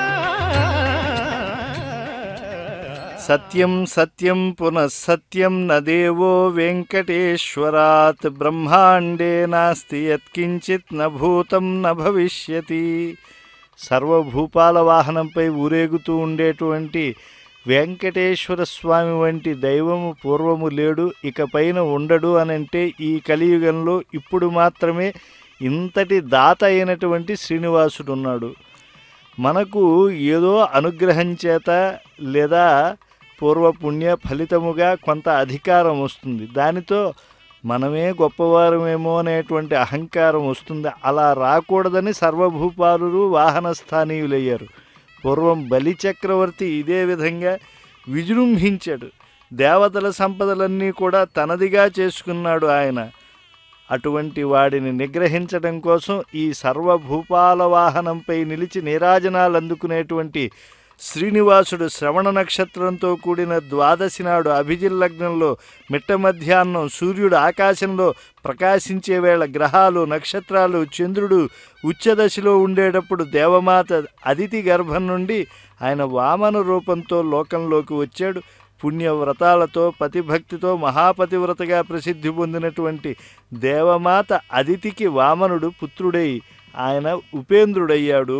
Speaker 3: సత్యం సత్యం పునః సత్యం నదేవో వెంకటేశ్వరాత్ బ్రహ్మాండే నాస్తి యత్కించిత్ న భూతం న భవిష్యతి సర్వభూపాల వాహనంపై ఊరేగుతూ ఉండేటువంటి వెంకటేశ్వర స్వామి వంటి దైవము పూర్వము లేడు ఇకపైన ఉండడు అనంటే ఈ కలియుగంలో ఇప్పుడు మాత్రమే ఇంతటి దాత అయినటువంటి శ్రీనివాసుడు ఉన్నాడు మనకు ఏదో అనుగ్రహం చేత లేదా పూర్వపుణ్య ఫలితముగా కొంత అధికారం వస్తుంది దానితో మనమే గొప్పవారమేమో అనేటువంటి అహంకారం వస్తుంది అలా రాకూడదని సర్వభూపాలు వాహన స్థానీయులయ్యారు పూర్వం బలి చక్రవర్తి ఇదే విధంగా విజృంభించాడు దేవతల సంపదలన్నీ కూడా తనదిగా చేసుకున్నాడు ఆయన అటువంటి వాడిని నిగ్రహించడం కోసం ఈ సర్వభూపాల వాహనంపై నిలిచి నీరాజనాలు అందుకునేటువంటి శ్రీనివాసుడు శ్రవణ నక్షత్రంతో కూడిన ద్వాదశి నాడు అభిజిల్ లగ్నంలో మిట్ట మధ్యాహ్నం సూర్యుడు ఆకాశంలో ప్రకాశించే వేళ గ్రహాలు నక్షత్రాలు చంద్రుడు ఉచ్చదశలో ఉండేటప్పుడు దేవమాత అదితి గర్భం నుండి ఆయన వామన రూపంతో లోకంలోకి వచ్చాడు పుణ్యవ్రతాలతో పతిభక్తితో మహాపతివ్రతగా ప్రసిద్ధి పొందినటువంటి దేవమాత అదితికి వామనుడు పుత్రుడై ఆయన ఉపేంద్రుడయ్యాడు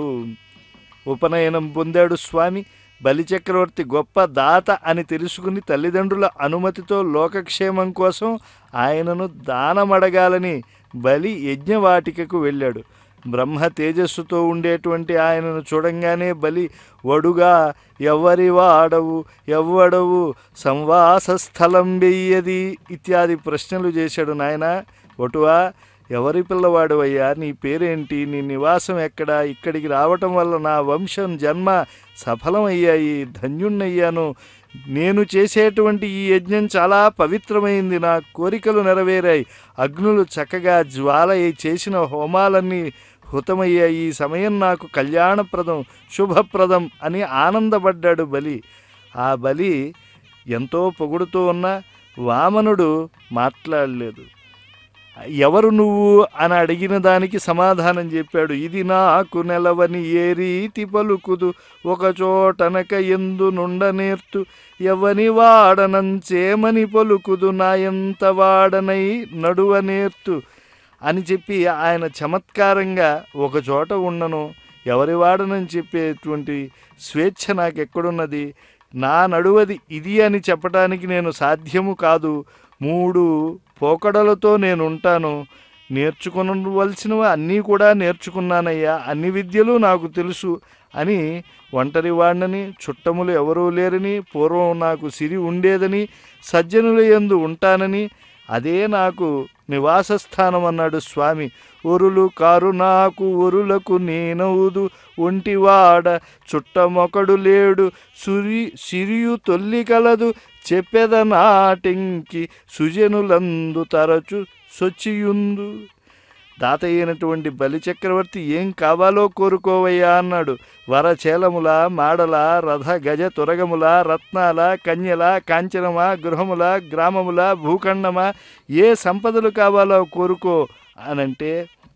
Speaker 3: ఉపనయనం పొందాడు స్వామి బలిచక్రవర్తి గొప్ప దాత అని తెలుసుకుని తల్లిదండ్రుల అనుమతితో లోకక్షేమం కోసం ఆయనను దానమడగాలని బలి యజ్ఞవాటికకు వెళ్ళాడు బ్రహ్మ తేజస్సుతో ఉండేటువంటి ఆయనను చూడంగానే బలి వడుగా ఎవరి వాడవు ఎవ్వడవు సంవాస స్థలం వెయ్యది ఇత్యాది ప్రశ్నలు చేశాడు నాయన వటువా ఎవరి పిల్లవాడు అయ్యా నీ పేరేంటి నీ నివాసం ఎక్కడ ఇక్కడికి రావటం వల్ల నా వంశం జన్మ సఫలమయ్యాయి ధన్యుణ్ణయ్యాను నేను చేసేటువంటి ఈ యజ్ఞం చాలా పవిత్రమైంది నా కోరికలు నెరవేరాయి అగ్నులు చక్కగా జ్వాలయ్యి చేసిన హోమాలన్నీ హుతమయ్యాయి ఈ సమయం నాకు కళ్యాణప్రదం శుభప్రదం అని ఆనందపడ్డాడు బలి ఆ బలి ఎంతో పొగుడుతూ ఉన్న వామనుడు మాట్లాడలేదు ఎవరు నువ్వు అని అడిగిన దానికి సమాధానం చెప్పాడు ఇది నాకు నెలవని ఏ రీతి పలుకుదు ఒక చోటనక ఎందు నుండ నేర్తు ఎవని వాడనంచేమని పలుకుదు నా ఎంత వాడనై నడువ నేర్తు అని చెప్పి ఆయన చమత్కారంగా ఒక చోట ఉండను ఎవరి వాడనని చెప్పేటువంటి స్వేచ్ఛ నాకు ఎక్కడున్నది నా నడువది ఇది అని చెప్పడానికి నేను సాధ్యము కాదు మూడు పోకడలతో నేను ఉంటాను నేర్చుకునవలసినవి అన్నీ కూడా నేర్చుకున్నానయ్యా అన్ని విద్యలు నాకు తెలుసు అని ఒంటరి వాడినని చుట్టములు ఎవరూ లేరని పూర్వం నాకు సిరి ఉండేదని సజ్జనుల యందు ఉంటానని అదే నాకు నివాస స్థానం అన్నాడు స్వామి ఒరులు కారు నాకు ఒరులకు నేనవుదు ఒంటివాడ చుట్టమొకడు లేడు సురి సిరియు తొల్లి కలదు చెప్పెద నాటింకి సుజనులందు తరచు సొచ్చియుందు దాత అయినటువంటి బలిచక్రవర్తి ఏం కావాలో కోరుకోవయ్యా అన్నాడు వరచేలముల మాడల రథ గజ తురగముల రత్నాల కన్యల కాంచనమ గృహముల గ్రామముల భూఖండమా ఏ సంపదలు కావాలో కోరుకో అనంటే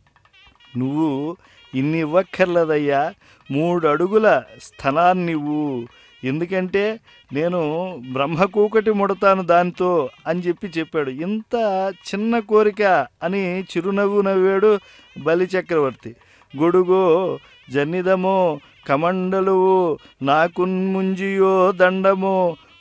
Speaker 3: నువ్వు ఇన్ని ఇవ్వక్కర్లేదయ్యా మూడు అడుగుల స్థలాన్నివ్వు ఎందుకంటే నేను బ్రహ్మకూకటి ముడతాను దానితో అని చెప్పి చెప్పాడు ఇంత చిన్న కోరిక అని చిరునవ్వు నవ్వాడు బలిచక్రవర్తి గొడుగో జన్నిదమో కమండలువు నాకున్ముంజియో దండమో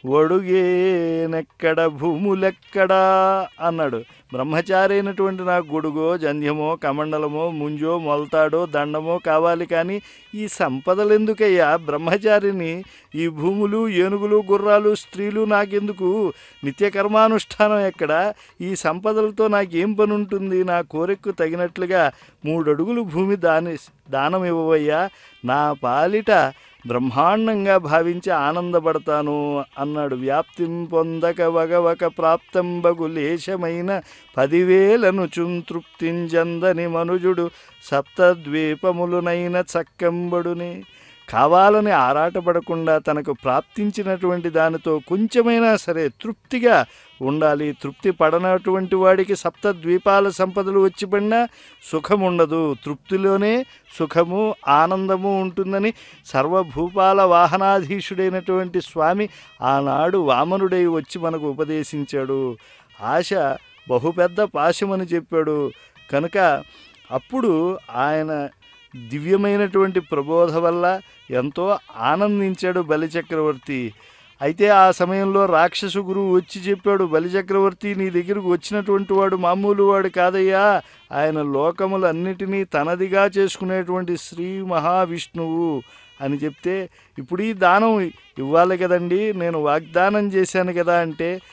Speaker 3: ఒడుగేనెక్కడ భూములెక్కడా అన్నాడు బ్రహ్మచారి అయినటువంటి నాకు గొడుగో జంధ్యమో కమండలమో ముంజో మొలతాడో దండమో కావాలి కానీ ఈ సంపదలు ఎందుకయ్యా బ్రహ్మచారిని ఈ భూములు ఏనుగులు గుర్రాలు స్త్రీలు నాకెందుకు నిత్య కర్మానుష్ఠానం ఎక్కడ ఈ సంపదలతో నాకేం పని ఉంటుంది నా కోరికకు తగినట్లుగా మూడు అడుగులు భూమి దాని దానం ఇవ్వవయ్యా నా పాలిట బ్రహ్మాండంగా భావించి ఆనందపడతాను అన్నాడు వ్యాప్తిం పొందక వగవక ప్రాప్తంబగు లేశమైన పదివేలను చుంతృప్తింజందని మనుజుడు సప్తద్వీపములునైన చక్కంబడుని కావాలని ఆరాటపడకుండా తనకు ప్రాప్తించినటువంటి దానితో కొంచెమైనా సరే తృప్తిగా ఉండాలి తృప్తి పడనటువంటి వాడికి సప్త ద్వీపాల సంపదలు వచ్చి పడినా సుఖం ఉండదు తృప్తిలోనే సుఖము ఆనందము ఉంటుందని సర్వభూపాల వాహనాధీశుడైనటువంటి స్వామి ఆనాడు వామనుడై వచ్చి మనకు ఉపదేశించాడు ఆశ బహుపెద్ద పాశమని చెప్పాడు కనుక అప్పుడు ఆయన దివ్యమైనటువంటి ప్రబోధ వల్ల ఎంతో ఆనందించాడు బలిచక్రవర్తి అయితే ఆ సమయంలో రాక్షసు గురువు వచ్చి చెప్పాడు బలిచక్రవర్తి నీ దగ్గరకు వచ్చినటువంటి వాడు మామూలు వాడు కాదయ్యా ఆయన లోకములన్నిటినీ తనదిగా చేసుకునేటువంటి శ్రీ మహావిష్ణువు అని చెప్తే ఇప్పుడు ఈ దానం ఇవ్వాలి కదండి నేను వాగ్దానం చేశాను కదా అంటే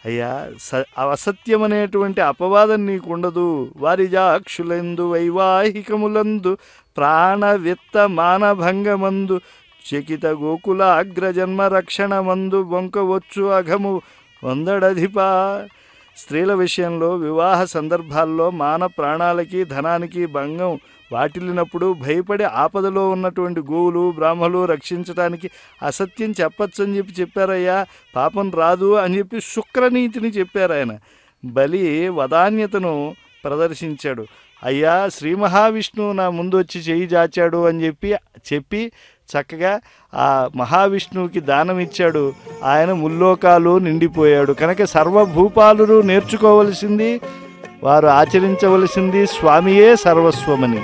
Speaker 3: అయ్యా స అసత్యం అనేటువంటి అపవాదం నీకుండదు వారిజాక్షులందు వైవాహికములందు ప్రాణ విత్త మానభంగమందు చకిత గోకుల అగ్రజన్మ రక్షణమందు బొంకవచ్చు అఘము వందడధిపా స్త్రీల విషయంలో వివాహ సందర్భాల్లో మాన ప్రాణాలకి ధనానికి భంగం వాటిల్లినప్పుడు భయపడి ఆపదలో ఉన్నటువంటి గోవులు బ్రాహ్మలు రక్షించడానికి అసత్యం చెప్పచ్చు అని చెప్పి చెప్పారయ్యా పాపం రాదు అని చెప్పి శుక్రనీతిని చెప్పారు ఆయన బలి వదాన్యతను ప్రదర్శించాడు అయ్యా శ్రీ మహావిష్ణువు నా ముందు వచ్చి చేయి జాచాడు అని చెప్పి చెప్పి చక్కగా ఆ మహావిష్ణువుకి దానం ఇచ్చాడు ఆయన ముల్లోకాలు నిండిపోయాడు కనుక సర్వభూపాలురు నేర్చుకోవలసింది వారు ఆచరించవలసింది స్వామియే సర్వస్వమని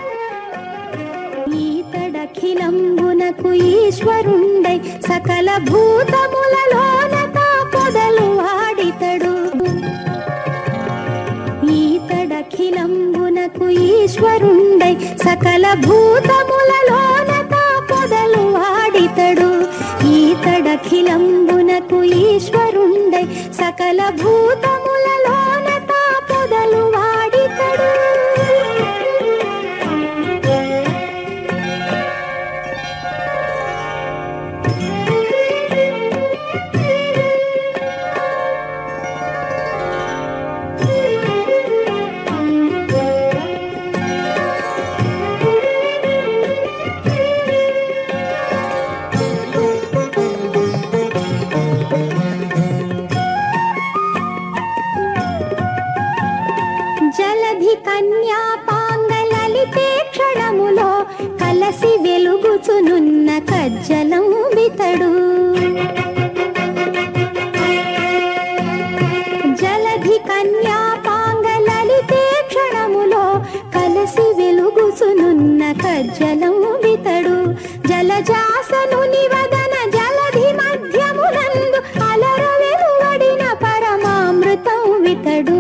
Speaker 7: ఈతడఖిలంబునకు ఈశ్వరుండై సకల భూతములలోన తా పొదలు వాడితడు ఈతడఖిలంబునకు ఈశ్వరుండై సకల భూతములలోన తా పొదలు వాడితడు ఈతడఖిలంబునకు ఈశ్వరుండై సకల భూతములలోన తా పొదలు వాడితడు జలధి కన్యా పాంగలలితే క్షణములో కలసి వెలుగుచునున్న కజ్జలం బితడు జలధి కన్యా పాంగలలితే క్షణములో కలసి వెలుగుచునున్న కజ్జలం బితడు జలజాసను నివదన జలధి మధ్యమునందు అలర వెలువడిన పరమామృతం వితడు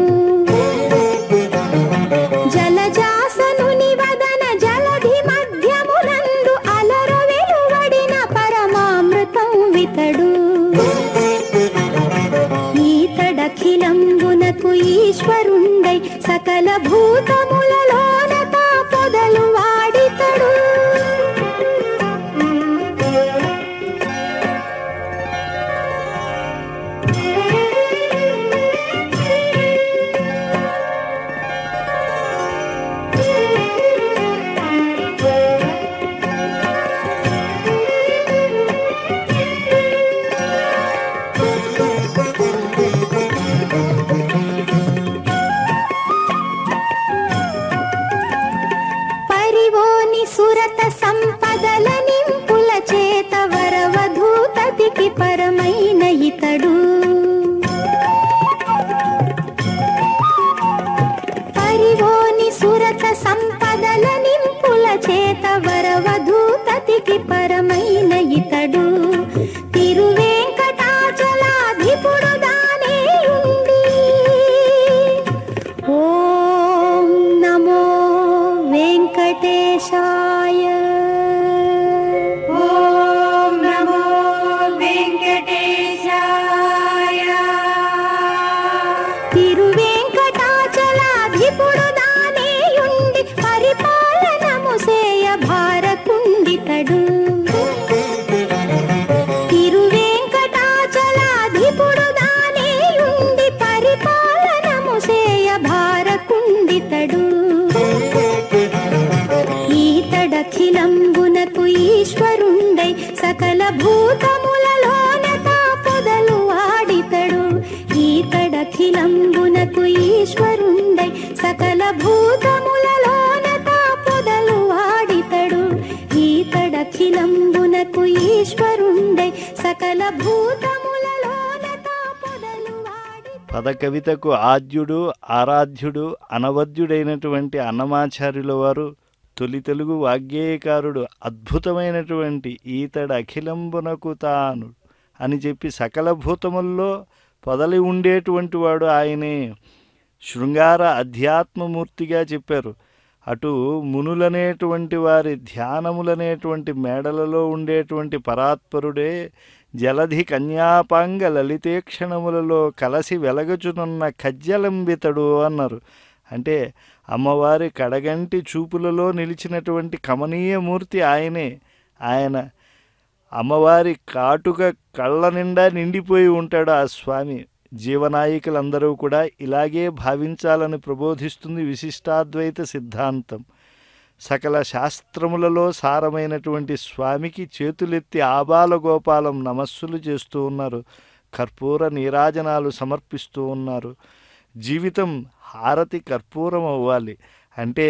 Speaker 7: జలజాసను నివదన జలధి మధ్యమునందు అలర వెలువడిన పరమామృతం వితడు ఈతడఖిలంబునకు ఈశ్వరుండై సకల భూతములలోన తా పొదలు వాడితడు పరివోని సురత సంపదల నింపుల చేత వరవధూతతికి పరమైన ఇతడు పరివోని సురత సంపదల నింపుల చేత వరవధూతతికి పరమైన ఇతడు తిరువేంకటాచలాధిపుడు దానే ఉండి ఓం నమో వెంకటేశాయ ఓం నమో వెంకటేశాయ తిరువేంకటాచలాధిపుడు దానేయుండి పరిపాలనము సేయ భారకుండితడు తిరువేంకటాచలాధిపుడు దానేయుండి పరిపాలనము సేయ భారకుండితడు ఈతడఖిలంబునకు ఈశ్వరుండై సకల భూతములలోన తా పొదలు వాడితడు ఈతడఖిలంబునకు ఈశ్వరుండై సకల భూతములలోన తా పొదలు వాడితడు ఈతడఖిలంబునకు ఈశ్వరుండై సకల భూతములలోన తా పొదలు వాడితడు
Speaker 3: పద కవితకు ఆద్యుడు ఆరాధ్యుడు అనవద్యుడైనటువంటి అన్నమాచార్యుల వారు తొలి తెలుగు వాగ్గేయకారుడు అద్భుతమైనటువంటి ఈతడు అఖిలంబునకు తాను అని చెప్పి సకల భూతముల్లో పొదలి ఉండేటువంటి వాడు ఆయనే శృంగార అధ్యాత్మమూర్తిగా చెప్పారు అటు మునులనేటువంటి వారి ధ్యానములనేటువంటి మేడలలో ఉండేటువంటి పరాత్పరుడే జలధి కన్యాపాంగ లలితేక్షణములలో కలసి వెలగచునున్న ఖజ్జలంబితడు అన్నారు అంటే అమ్మవారి కడగంటి చూపులలో నిలిచినటువంటి కమనీయ మూర్తి ఆయనే ఆయన అమ్మవారి కాటుక కళ్ళ నిండా నిండిపోయి ఉంటాడు ఆ స్వామి జీవనాయికులందరూ కూడా ఇలాగే భావించాలని ప్రబోధిస్తుంది విశిష్టాద్వైత సిద్ధాంతం సకల శాస్త్రములలో సారమైనటువంటి స్వామికి చేతులెత్తి ఆబాల గోపాలం నమస్సులు చేస్తూ ఉన్నారు కర్పూర నీరాజనాలు సమర్పిస్తూ ఉన్నారు జీవితం హారతి కర్పూరం అవ్వాలి అంటే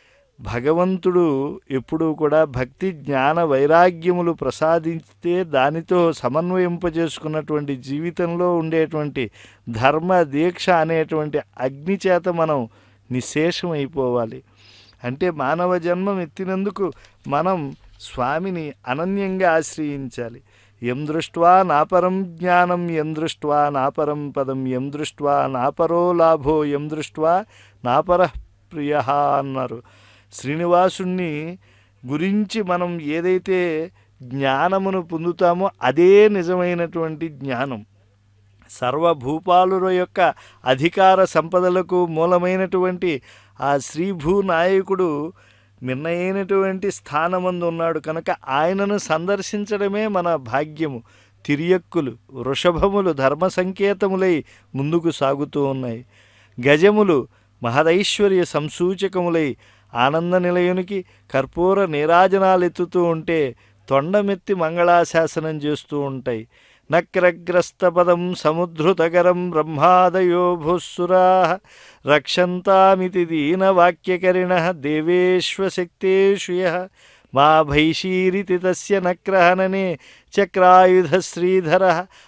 Speaker 3: భగవంతుడు ఎప్పుడూ కూడా భక్తి జ్ఞాన వైరాగ్యములు ప్రసాదించితే దానితో సమన్వయింపజేసుకున్నటువంటి జీవితంలో ఉండేటువంటి ధర్మ దీక్ష అనేటువంటి అగ్ని చేత మనం నిశేషం అయిపోవాలి అంటే మానవ జన్మం ఎత్తినందుకు మనం స్వామిని అనన్యంగా ఆశ్రయించాలి ఎం దృష్ట్వా నాపరం జ్ఞానం ఎం దృష్ట్వా నాపరం పదం ఎం దృష్ట్వా నాపరో లాభో ఎం దృష్ట్వా నాపర ప్రియ అన్నారు శ్రీనివాసుణ్ణి గురించి మనం ఏదైతే జ్ఞానమును పొందుతామో అదే నిజమైనటువంటి జ్ఞానం సర్వభూపాలుల యొక్క అధికార సంపదలకు మూలమైనటువంటి ఆ శ్రీభూ నాయకుడు మిన్నైనటువంటి స్థానమందు ఉన్నాడు కనుక ఆయనను సందర్శించడమే మన భాగ్యము తిరియక్కులు వృషభములు ధర్మ సంకేతములై ముందుకు సాగుతూ ఉన్నాయి గజములు మహదైశ్వర్య సంసూచకములై ఆనంద నిలయునికి కర్పూర నీరాజనాలెత్తుతూ ఉంటే తొండమెత్తి మంగళాశాసనం చేస్తూ ఉంటాయి నక్రగ్రస్తపదం సముద్ధృతకరం బ్రహ్మాదయో భూస్సురా రక్షంతామితి దీనవాక్యకరిణ దేవేశ్వశక్తేషు యః మా భైషీరితి తస్య నక్రహననే చక్రాయుధ శ్రీధర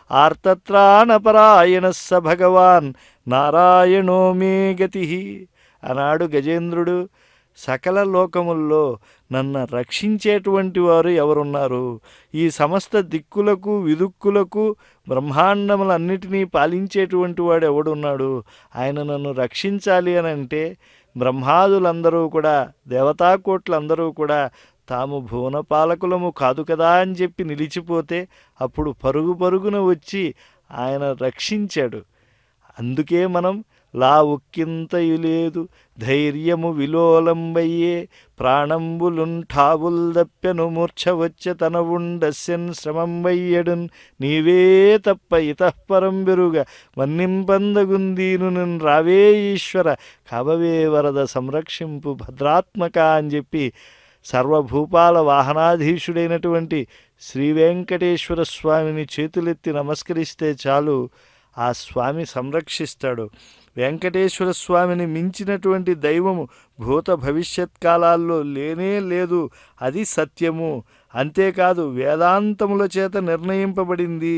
Speaker 3: ఆర్తత్రాణపరాయణ స భగవాన్ నారాయణో మే గతి అన్నాడు గజేంద్రుడు సకల లోకముల్లో నన్ను రక్షించేటువంటి వారు ఎవరున్నారు ఈ సమస్త దిక్కులకు విదుక్కులకు బ్రహ్మాండములన్నిటినీ పాలించేటువంటి వాడు ఎవడున్నాడు ఆయన నన్ను రక్షించాలి అని అంటే బ్రహ్మాదులందరూ కూడా దేవతాకోట్లందరూ కూడా తాము భువన పాలకులము కాదు కదా అని చెప్పి నిలిచిపోతే అప్పుడు పరుగు పరుగున వచ్చి ఆయన రక్షించాడు అందుకే మనం లా ఉక్కింతయు లేదు ధైర్యము విలోలంబయ్యే ప్రాణంబులుంఠావుల్ దప్పెను మూర్ఛ వచ్చె తన ఉండస్యన్ శ్రమం వయ్యడున్ నీవే తప్ప ఇతఃపరం బెరుగ మన్నింపందగుందీను నిన్ రావే ఈశ్వర కవవే వరద సంరక్షింపు భద్రాత్మక అని చెప్పి సర్వభూపాల వాహనాధీశుడైనటువంటి శ్రీ వెంకటేశ్వర స్వామిని చేతులెత్తి నమస్కరిస్తే చాలు ఆ స్వామి సంరక్షిస్తాడు వెంకటేశ్వర స్వామిని మించినటువంటి దైవము భూత భవిష్యత్ కాలాల్లో లేనే లేదు అది సత్యము అంతేకాదు వేదాంతముల చేత నిర్ణయింపబడింది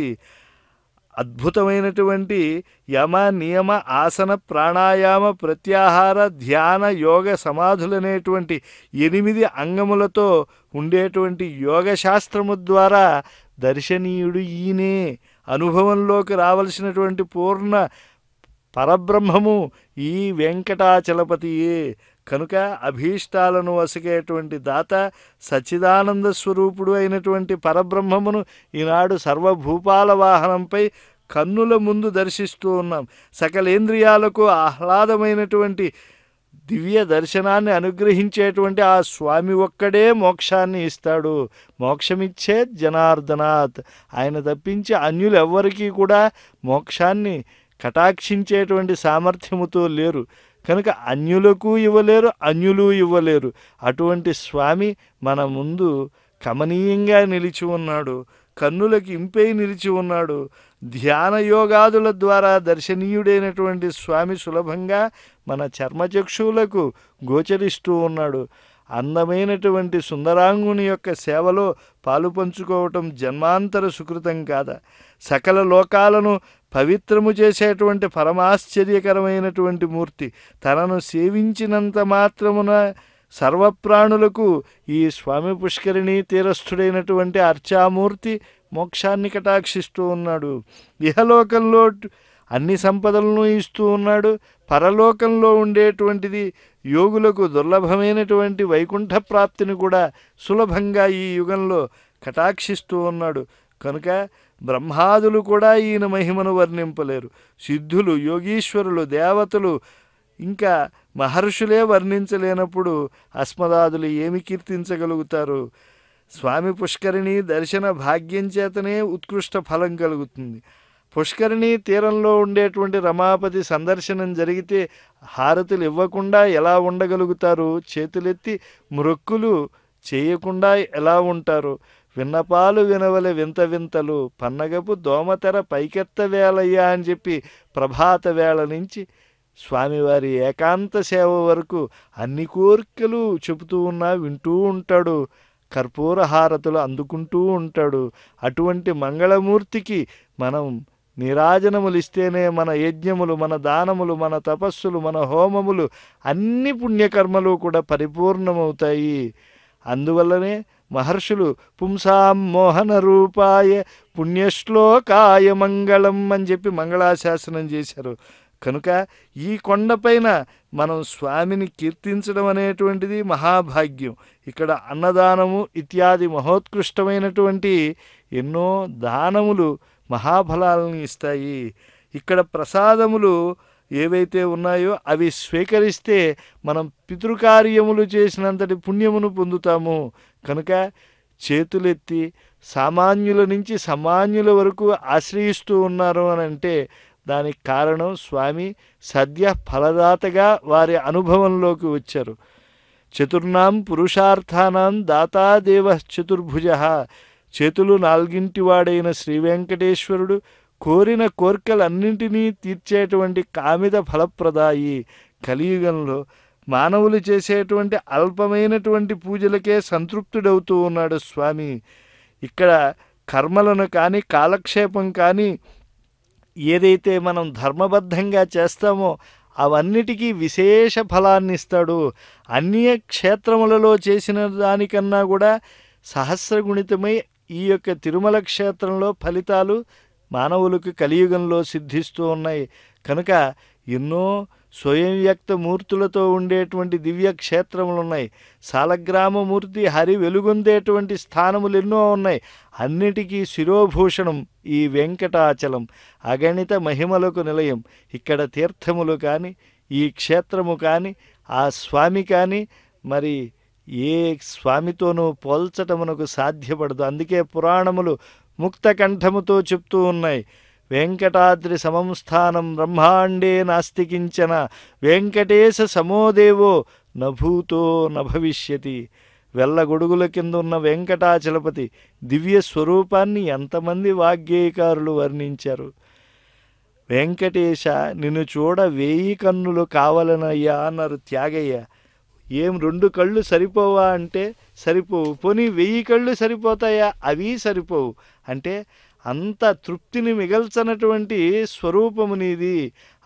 Speaker 3: అద్భుతమైనటువంటి యమ నియమ ఆసన ప్రాణాయామ ప్రత్యాహార ధ్యాన యోగ సమాధులనేటువంటి ఎనిమిది అంగములతో ఉండేటువంటి యోగ శాస్త్రము ద్వారా దర్శనీయుడు ఈయనే అనుభవంలోకి రావలసినటువంటి పూర్ణ పరబ్రహ్మము ఈ వెంకటాచలపతియే కనుక అభీష్టాలను వసగేటువంటి దాత సచ్చిదానంద స్వరూపుడు అయినటువంటి పరబ్రహ్మమును ఈనాడు సర్వభూపాల వాహనంపై కన్నుల ముందు దర్శిస్తూ ఉన్నాం సకలేంద్రియాలకు ఆహ్లాదమైనటువంటి దివ్య దర్శనాన్ని అనుగ్రహించేటువంటి ఆ స్వామి ఒక్కడే మోక్షాన్ని ఇస్తాడు మోక్షమిచ్చే జనార్దనాథ్ ఆయన తప్పించి అన్యులు ఎవ్వరికీ కూడా మోక్షాన్ని కటాక్షించేటువంటి సామర్థ్యముతో లేరు కనుక అన్యులకు ఇవ్వలేరు అన్యులు ఇవ్వలేరు అటువంటి స్వామి మన ముందు కమనీయంగా నిలిచి ఉన్నాడు కన్నులకి ఇంపై నిలిచి ఉన్నాడు ధ్యాన యోగాదుల ద్వారా దర్శనీయుడైనటువంటి స్వామి సులభంగా మన చర్మచక్షువులకు గోచరిస్తూ ఉన్నాడు అందమైనటువంటి సుందరాంగుని యొక్క సేవలో పాలు పంచుకోవటం జన్మాంతర సుకృతం కాదా సకల లోకాలను పవిత్రము చేసేటువంటి పరమాశ్చర్యకరమైనటువంటి మూర్తి తనను సేవించినంత మాత్రమున సర్వప్రాణులకు ఈ స్వామి పుష్కరిణి తీరస్థుడైనటువంటి అర్చామూర్తి మోక్షాన్ని కటాక్షిస్తూ ఉన్నాడు ఇహలోకంలో అన్ని సంపదలను ఇస్తూ ఉన్నాడు పరలోకంలో ఉండేటువంటిది యోగులకు దుర్లభమైనటువంటి వైకుంఠ ప్రాప్తిని కూడా సులభంగా ఈ యుగంలో కటాక్షిస్తూ ఉన్నాడు కనుక బ్రహ్మాదులు కూడా ఈయన మహిమను వర్ణింపలేరు సిద్ధులు యోగీశ్వరులు దేవతలు ఇంకా మహర్షులే వర్ణించలేనప్పుడు అస్మదాదులు ఏమి కీర్తించగలుగుతారు స్వామి పుష్కరిణి దర్శన భాగ్యం చేతనే ఉత్కృష్ట ఫలం కలుగుతుంది పుష్కరిణి తీరంలో ఉండేటువంటి రమాపతి సందర్శనం జరిగితే హారతులు ఇవ్వకుండా ఎలా ఉండగలుగుతారు చేతులెత్తి మృక్కులు చేయకుండా ఎలా ఉంటారు విన్నపాలు వినవలె వింత వింతలు పన్నగపు దోమతెర పైకెత్త వేలయ్యా అని చెప్పి ప్రభాత వేళ నుంచి స్వామివారి ఏకాంత సేవ వరకు అన్ని కోరికలు చెబుతూ ఉన్నా వింటూ ఉంటాడు కర్పూర హారతులు అందుకుంటూ ఉంటాడు అటువంటి మంగళమూర్తికి మనం నీరాజనములు ఇస్తేనే మన యజ్ఞములు మన దానములు మన తపస్సులు మన హోమములు అన్ని పుణ్యకర్మలు కూడా పరిపూర్ణమవుతాయి అందువల్లనే మహర్షులు పుంసాం మోహన రూపాయ పుణ్యశ్లోకాయ మంగళం అని చెప్పి మంగళాశాసనం చేశారు కనుక ఈ కొండపైన మనం స్వామిని కీర్తించడం అనేటువంటిది మహాభాగ్యం ఇక్కడ అన్నదానము ఇత్యాది మహోత్కృష్టమైనటువంటి ఎన్నో దానములు మహాఫలాలను ఇస్తాయి ఇక్కడ ప్రసాదములు ఏవైతే ఉన్నాయో అవి స్వీకరిస్తే మనం పితృకార్యములు చేసినంతటి పుణ్యమును పొందుతాము కనుక చేతులెత్తి సామాన్యుల నుంచి సామాన్యుల వరకు ఆశ్రయిస్తూ ఉన్నారు అని అంటే దానికి కారణం స్వామి సద్య ఫలదాతగా వారి అనుభవంలోకి వచ్చారు చతుర్నాం పురుషార్థానాం దాతాదేవ చతుర్భుజ చేతులు నాలుగింటి వాడైన శ్రీ వెంకటేశ్వరుడు కోరిన కోర్కెలన్నింటినీ తీర్చేటువంటి కామిత ఫలప్రదాయి కలియుగంలో మానవులు చేసేటువంటి అల్పమైనటువంటి పూజలకే సంతృప్తుడవుతూ ఉన్నాడు స్వామి ఇక్కడ కర్మలను కానీ కాలక్షేపం కానీ ఏదైతే మనం ధర్మబద్ధంగా చేస్తామో అవన్నిటికీ విశేష ఫలాన్ని ఇస్తాడు అన్య క్షేత్రములలో చేసిన దానికన్నా కూడా సహస్రగుణితమై ఈ యొక్క తిరుమల క్షేత్రంలో ఫలితాలు మానవులకు కలియుగంలో సిద్ధిస్తూ ఉన్నాయి కనుక ఎన్నో స్వయం వ్యక్త మూర్తులతో ఉండేటువంటి దివ్య క్షేత్రములు ఉన్నాయి సాలగ్రామమూర్తి హరి వెలుగొందేటువంటి స్థానములు ఎన్నో ఉన్నాయి అన్నిటికీ శిరోభూషణం ఈ వెంకటాచలం అగణిత మహిమలకు నిలయం ఇక్కడ తీర్థములు కానీ ఈ క్షేత్రము కానీ ఆ స్వామి కానీ మరి ఏ స్వామితోనూ పోల్చటమునకు సాధ్యపడదు అందుకే పురాణములు ముక్త కంఠముతో చెప్తూ ఉన్నాయి వెంకటాద్రి సమం స్థానం బ్రహ్మాండే నాస్తికించన వెంకటేశ సమోదేవో నభూతో నభవిష్యతి వెల్లగొడుగుల కింద ఉన్న వెంకటాచలపతి దివ్య స్వరూపాన్ని ఎంతమంది వాగ్గేయకారులు వర్ణించారు వెంకటేశ నిన్ను చూడ వేయి కన్నులు కావాలనయ్యా అన్నారు త్యాగయ్య ఏం రెండు కళ్ళు సరిపోవా అంటే సరిపోవు పోనీ వెయ్యి కళ్ళు సరిపోతాయా అవి సరిపోవు అంటే అంత తృప్తిని మిగల్చనటువంటి స్వరూపము నీది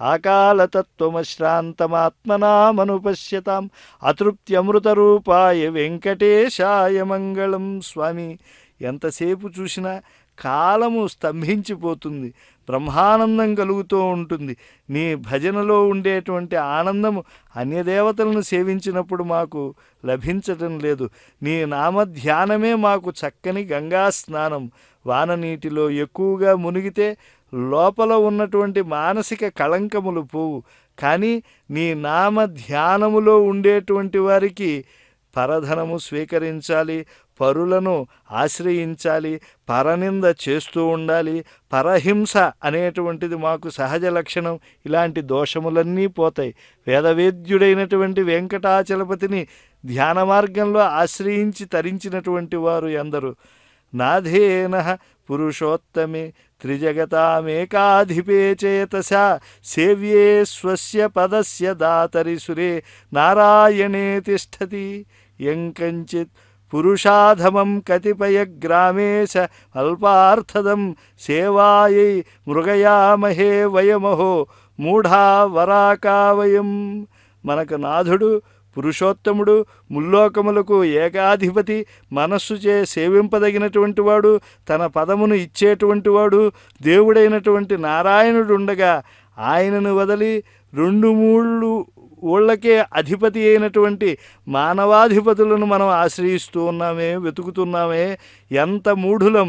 Speaker 3: ఆకాలతత్వమశ్రాంతమాత్మనామనుపశ్యతాం అతృప్త్యమృత రూపాయ వెంకటేశాయ మంగళం స్వామి ఎంతసేపు చూసినా కాలము స్తంభించిపోతుంది బ్రహ్మానందం కలుగుతూ ఉంటుంది నీ భజనలో ఉండేటువంటి ఆనందము అన్యదేవతలను సేవించినప్పుడు మాకు లభించటం లేదు నీ నామధ్యానమే మాకు చక్కని గంగా స్నానం వాన నీటిలో ఎక్కువగా మునిగితే లోపల ఉన్నటువంటి మానసిక కళంకములు పోవు కానీ నీ నామ ధ్యానములో ఉండేటువంటి వారికి పరధనము స్వీకరించాలి పరులను ఆశ్రయించాలి పరనింద చేస్తూ ఉండాలి పరహింస అనేటువంటిది మాకు సహజ లక్షణం ఇలాంటి దోషములన్నీ పోతాయి వేదవేద్యుడైనటువంటి వెంకటాచలపతిని ధ్యాన మార్గంలో ఆశ్రయించి తరించినటువంటి వారు ఎందరు నాథేన పురుషోత్తమే త్రిజగతామేకాధిపే చేతసా సేవ్యే స్వస్య పదస్య దాతరి సురే నారాయణే తిష్టతి యంకంచిత్ పురుషాధమం కతిపయ గ్రామేశ అల్పార్థదం సేవాయై మృగయామహే వయమహో మూఢా వరాకావయం మనకు నాథుడు పురుషోత్తముడు ముల్లోకములకు ఏకాధిపతి మనస్సుచే సేవింపదగినటువంటి వాడు తన పదమును ఇచ్చేటువంటి వాడు దేవుడైనటువంటి నారాయణుడు ఉండగా ఆయనను వదిలి రెండు మూళ్ళు ఊళ్ళకే అధిపతి అయినటువంటి మానవాధిపతులను మనం ఆశ్రయిస్తూ ఉన్నామే వెతుకుతున్నామే ఎంత మూఢులం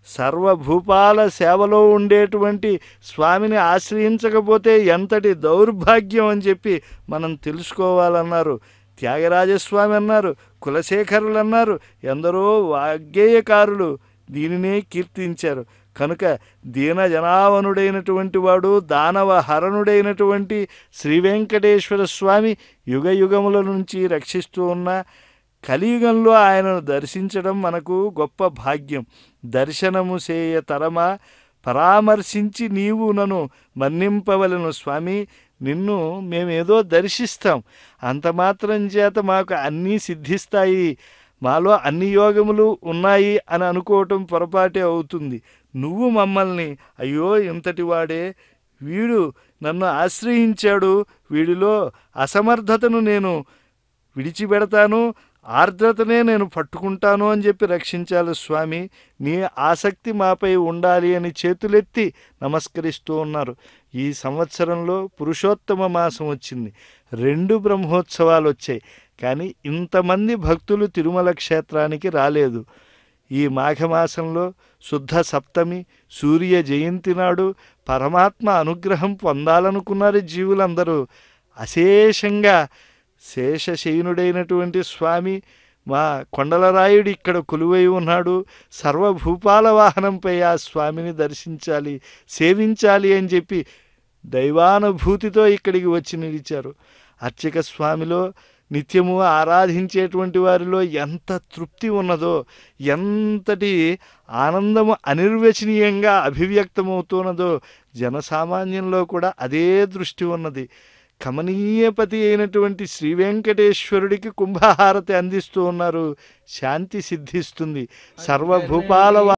Speaker 3: సర్వభూపాల సేవలో ఉండేటువంటి స్వామిని ఆశ్రయించకపోతే ఎంతటి దౌర్భాగ్యం అని చెప్పి మనం తెలుసుకోవాలన్నారు త్యాగరాజస్వామి అన్నారు కులశేఖరులు అన్నారు ఎందరో వాగ్గేయకారులు దీనినే కీర్తించారు కనుక దీన జనావనుడైనటువంటి వాడు దానవ హరణుడైనటువంటి శ్రీ వెంకటేశ్వర స్వామి యుగ యుగముల నుంచి రక్షిస్తూ ఉన్న కలియుగంలో ఆయనను దర్శించడం మనకు గొప్ప భాగ్యం దర్శనము సేయ తరమా పరామర్శించి నీవు నన్ను మన్నింపవలను స్వామి నిన్ను మేమేదో దర్శిస్తాం అంత మాత్రం చేత మాకు అన్నీ సిద్ధిస్తాయి మాలో అన్ని యోగములు ఉన్నాయి అని అనుకోవటం పొరపాటే అవుతుంది నువ్వు మమ్మల్ని అయ్యో ఇంతటి వాడే వీడు నన్ను ఆశ్రయించాడు వీడిలో అసమర్థతను నేను విడిచిపెడతాను ఆర్ద్రతనే నేను పట్టుకుంటాను అని చెప్పి రక్షించాలి స్వామి నీ ఆసక్తి మాపై ఉండాలి అని చేతులెత్తి నమస్కరిస్తూ ఉన్నారు ఈ సంవత్సరంలో పురుషోత్తమ మాసం వచ్చింది రెండు బ్రహ్మోత్సవాలు వచ్చాయి కానీ ఇంతమంది భక్తులు తిరుమల క్షేత్రానికి రాలేదు ఈ మాఘమాసంలో శుద్ధ సప్తమి సూర్య జయంతి నాడు పరమాత్మ అనుగ్రహం పొందాలనుకున్నారు జీవులందరూ అశేషంగా శేషశయనుడైనటువంటి స్వామి మా కొండలరాయుడు ఇక్కడ కొలువై ఉన్నాడు సర్వభూపాల వాహనంపై ఆ స్వామిని దర్శించాలి సేవించాలి అని చెప్పి దైవానుభూతితో ఇక్కడికి వచ్చి నిలిచారు అర్చక స్వామిలో నిత్యము ఆరాధించేటువంటి వారిలో ఎంత తృప్తి ఉన్నదో ఎంతటి ఆనందము అనిర్వచనీయంగా అభివ్యక్తమవుతున్నదో జనసామాన్యంలో కూడా అదే దృష్టి ఉన్నది కమనీయపతి అయినటువంటి శ్రీ వెంకటేశ్వరుడికి కుంభహారతి అందిస్తూ ఉన్నారు శాంతి సిద్ధిస్తుంది సర్వభూపాల వా-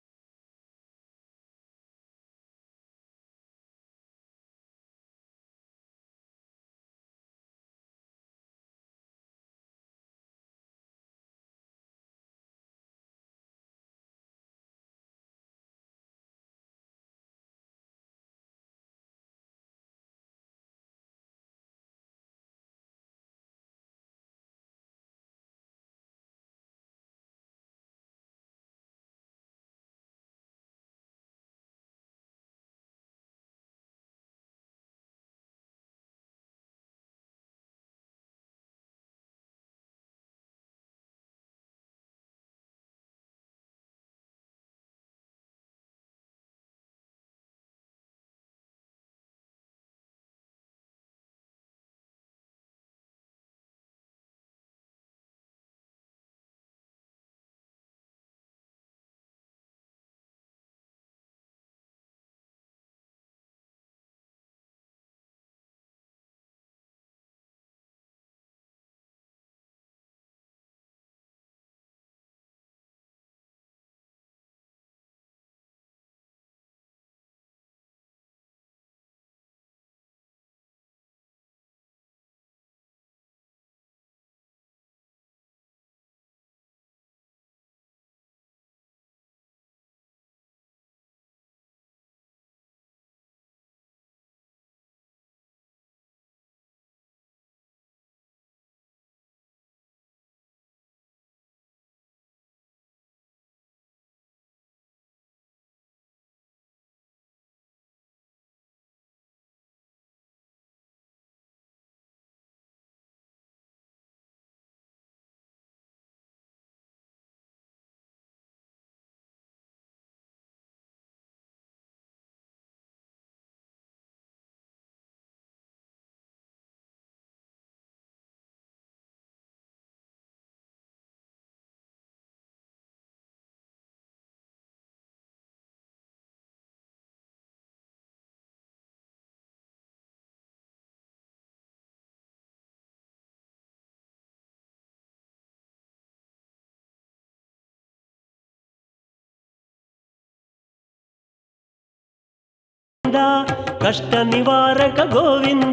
Speaker 4: కష్ట నివారక గోవింద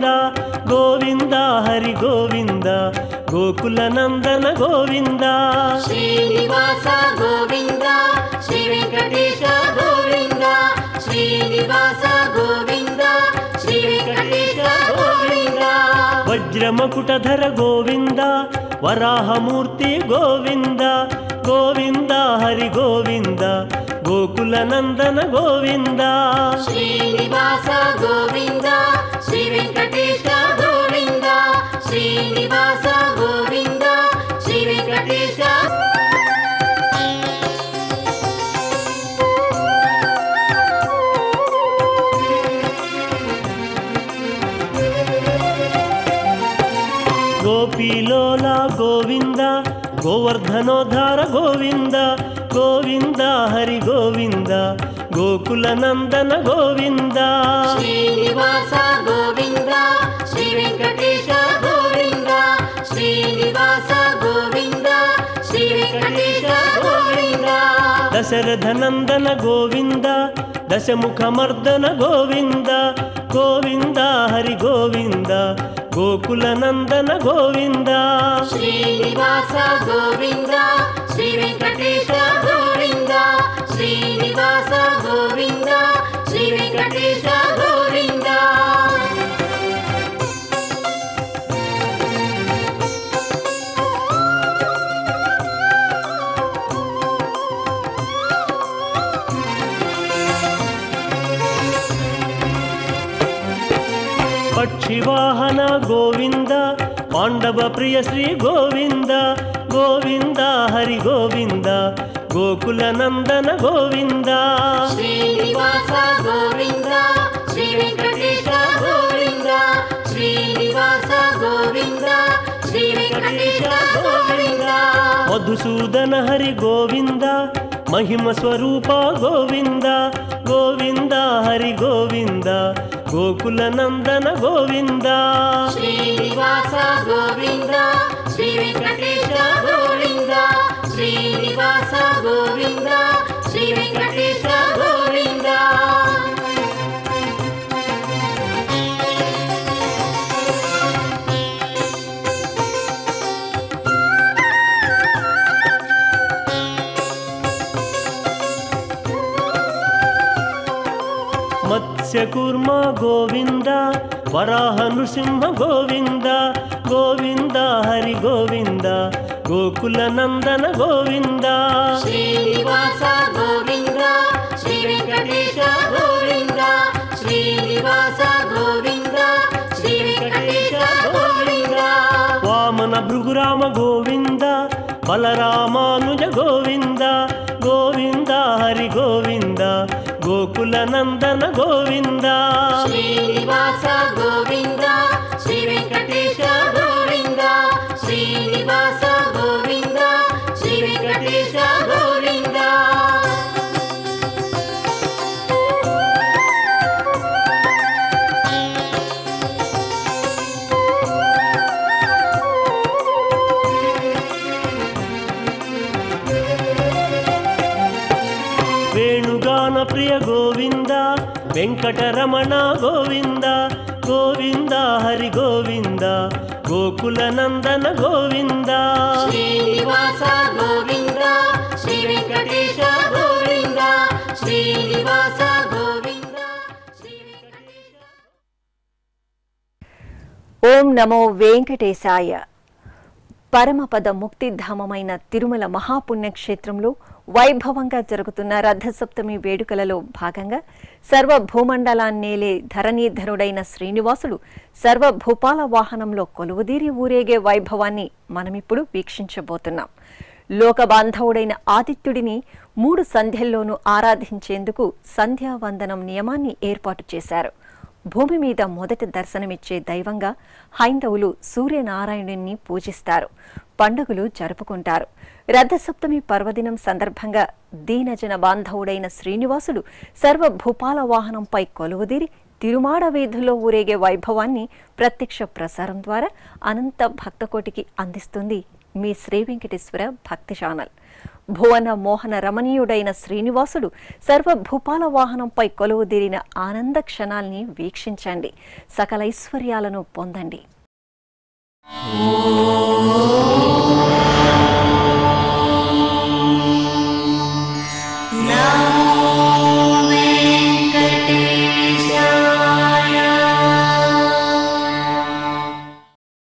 Speaker 4: గోవింద హరి గోవింద గోకుల నందన గోవింద
Speaker 5: శ్రీనివాస గోవింద శ్రీ వెంకటేశ గోవింద శ్రీనివాస గోవింద శ్రీ వెంకటేశ గోవింద
Speaker 4: వజ్రమకుటధర గోవింద వరాహమూర్తి గోవింద గోవింద హరి గోవింద గోకుల నందన గోవింద
Speaker 5: శ్రీనివాస గోవింద శ్రీ వెంకటేశ గోవింద శ్రీనివాస గోవింద శ్రీ వెంకటేశ
Speaker 4: గోపీలోల గోవింద గోవర్ధనోద్ధార గోవింద గోవింద హరి గోవింద గోకుల నందన గోవింద
Speaker 5: శ్రీనివాస గోవింద శ్రీ వెంకటేశ గోవింద శ్రీనివాస గోవింద శ్రీ వెంకటేశ గోవింద
Speaker 4: దశరథ నందన గోవింద దశముఖమర్దన గోవింద గోవింద హరి గోవింద గోకుల నందన గోవింద
Speaker 5: శ్రీనివాస గోవింద శ్రీ వెంకటేశ గోవింద శ్రీనివాస గోవింద శ్రీ వెంకటేశ గోవింద
Speaker 4: పక్షివాహన గోవింద పాండవ ప్రియ శ్రీ గోవింద గోవింద హరి గోవింద గోకుల నందన గోవింద
Speaker 5: శ్రీనివాస గోవింద శ్రీ వెంకటేశ గోవింద శ్రీనివాస గోవింద శ్రీ వెంకటేశ గోవింద
Speaker 4: మధుసూదన హరి గోవింద మహిమ స్వరూప గోవింద గోవింద హరి గోవింద గోకుల నందన గోవింద
Speaker 5: శ్రీనివాస గోవింద శ్రీ వెంకటేశ గోవింద శ్రీనివాస గోవింద శ్రీ వెంకటేశ గోవింద
Speaker 4: మత్స్యకూర్మ గోవింద వరాహ నృసింహ గోవింద గోవింద హరి గోవింద గోకుల నందన గోవింద
Speaker 5: శ్రీనివాస గోవింద శ్రీ వెంకటేశ గోవింద శ్రీనివాస గోవింద శ్రీ వెంకటేశ గోవింద
Speaker 4: వామన భృగురామ గోవింద బలరామానుజ గోవింద గోవింద హరి గోవింద గోకుల నందన గోవింద
Speaker 5: శ్రీనివాస గోవింద శ్రీ వెంకటేశ గోవింద శ్రీనివాస గోవింద శ్రీ వెంకటేశ గోవింద
Speaker 4: వేణుగాన ప్రియ గోవింద వెంకటరమణ గోవింద గోవింద హరి గోవింద గోకుల నందన గోవింద
Speaker 5: శ్రీనివాస గోవింద శ్రీ వెంకటేశ గోవింద శ్రీనివాస గోవింద శ్రీ వెంకటేశ
Speaker 1: ఓం నమో వెంకటేశాయ పరమపద ముక్తిధామమైన తిరుమల మహాపుణ్యక్షేత్రంలో వైభవంగా జరుగుతున్న రథసప్తమి వేడుకలలో భాగంగా సర్వభూమండలాన్నేలే ధరణీధరుడైన శ్రీనివాసుడు సర్వభూపాల వాహనంలో కొలువుదీరి ఊరేగే వైభవాన్ని మనమిప్పుడు వీక్షించబోతున్నాం లోకబాంధవుడైన ఆదిత్యుడిని మూడు సంధ్యల్లోనూ ఆరాధించేందుకు సంధ్యావందనం నియమాన్ని ఏర్పాటు చేశారు భూమి మీద మొదట దర్శనమిచ్చే దైవంగా హైందవులు సూర్యనారాయణుడిని పూజిస్తారు పండుగలు జరుపుకుంటారు రథసప్తమి పర్వదినం సందర్భంగా దీనజన బాంధవుడైన శ్రీనివాసుడు సర్వభూపాల వాహనంపై కొలువుదీరి తిరుమాడ వీధుల్లో ఊరేగే వైభవాన్ని ప్రత్యక్ష ప్రసారం ద్వారా అనంత భక్తకోటికి అందిస్తుంది మీ శ్రీ వెంకటేశ్వర భక్తి ఛానల్ భువన మోహన రమణీయుడైన శ్రీనివాసుడు సర్వభూపాల వాహనంపై కొలువుదీరిన ఆనంద క్షణాల్ని వీక్షించండి సకల ఐశ్వర్యాలను పొందండి
Speaker 5: ఓం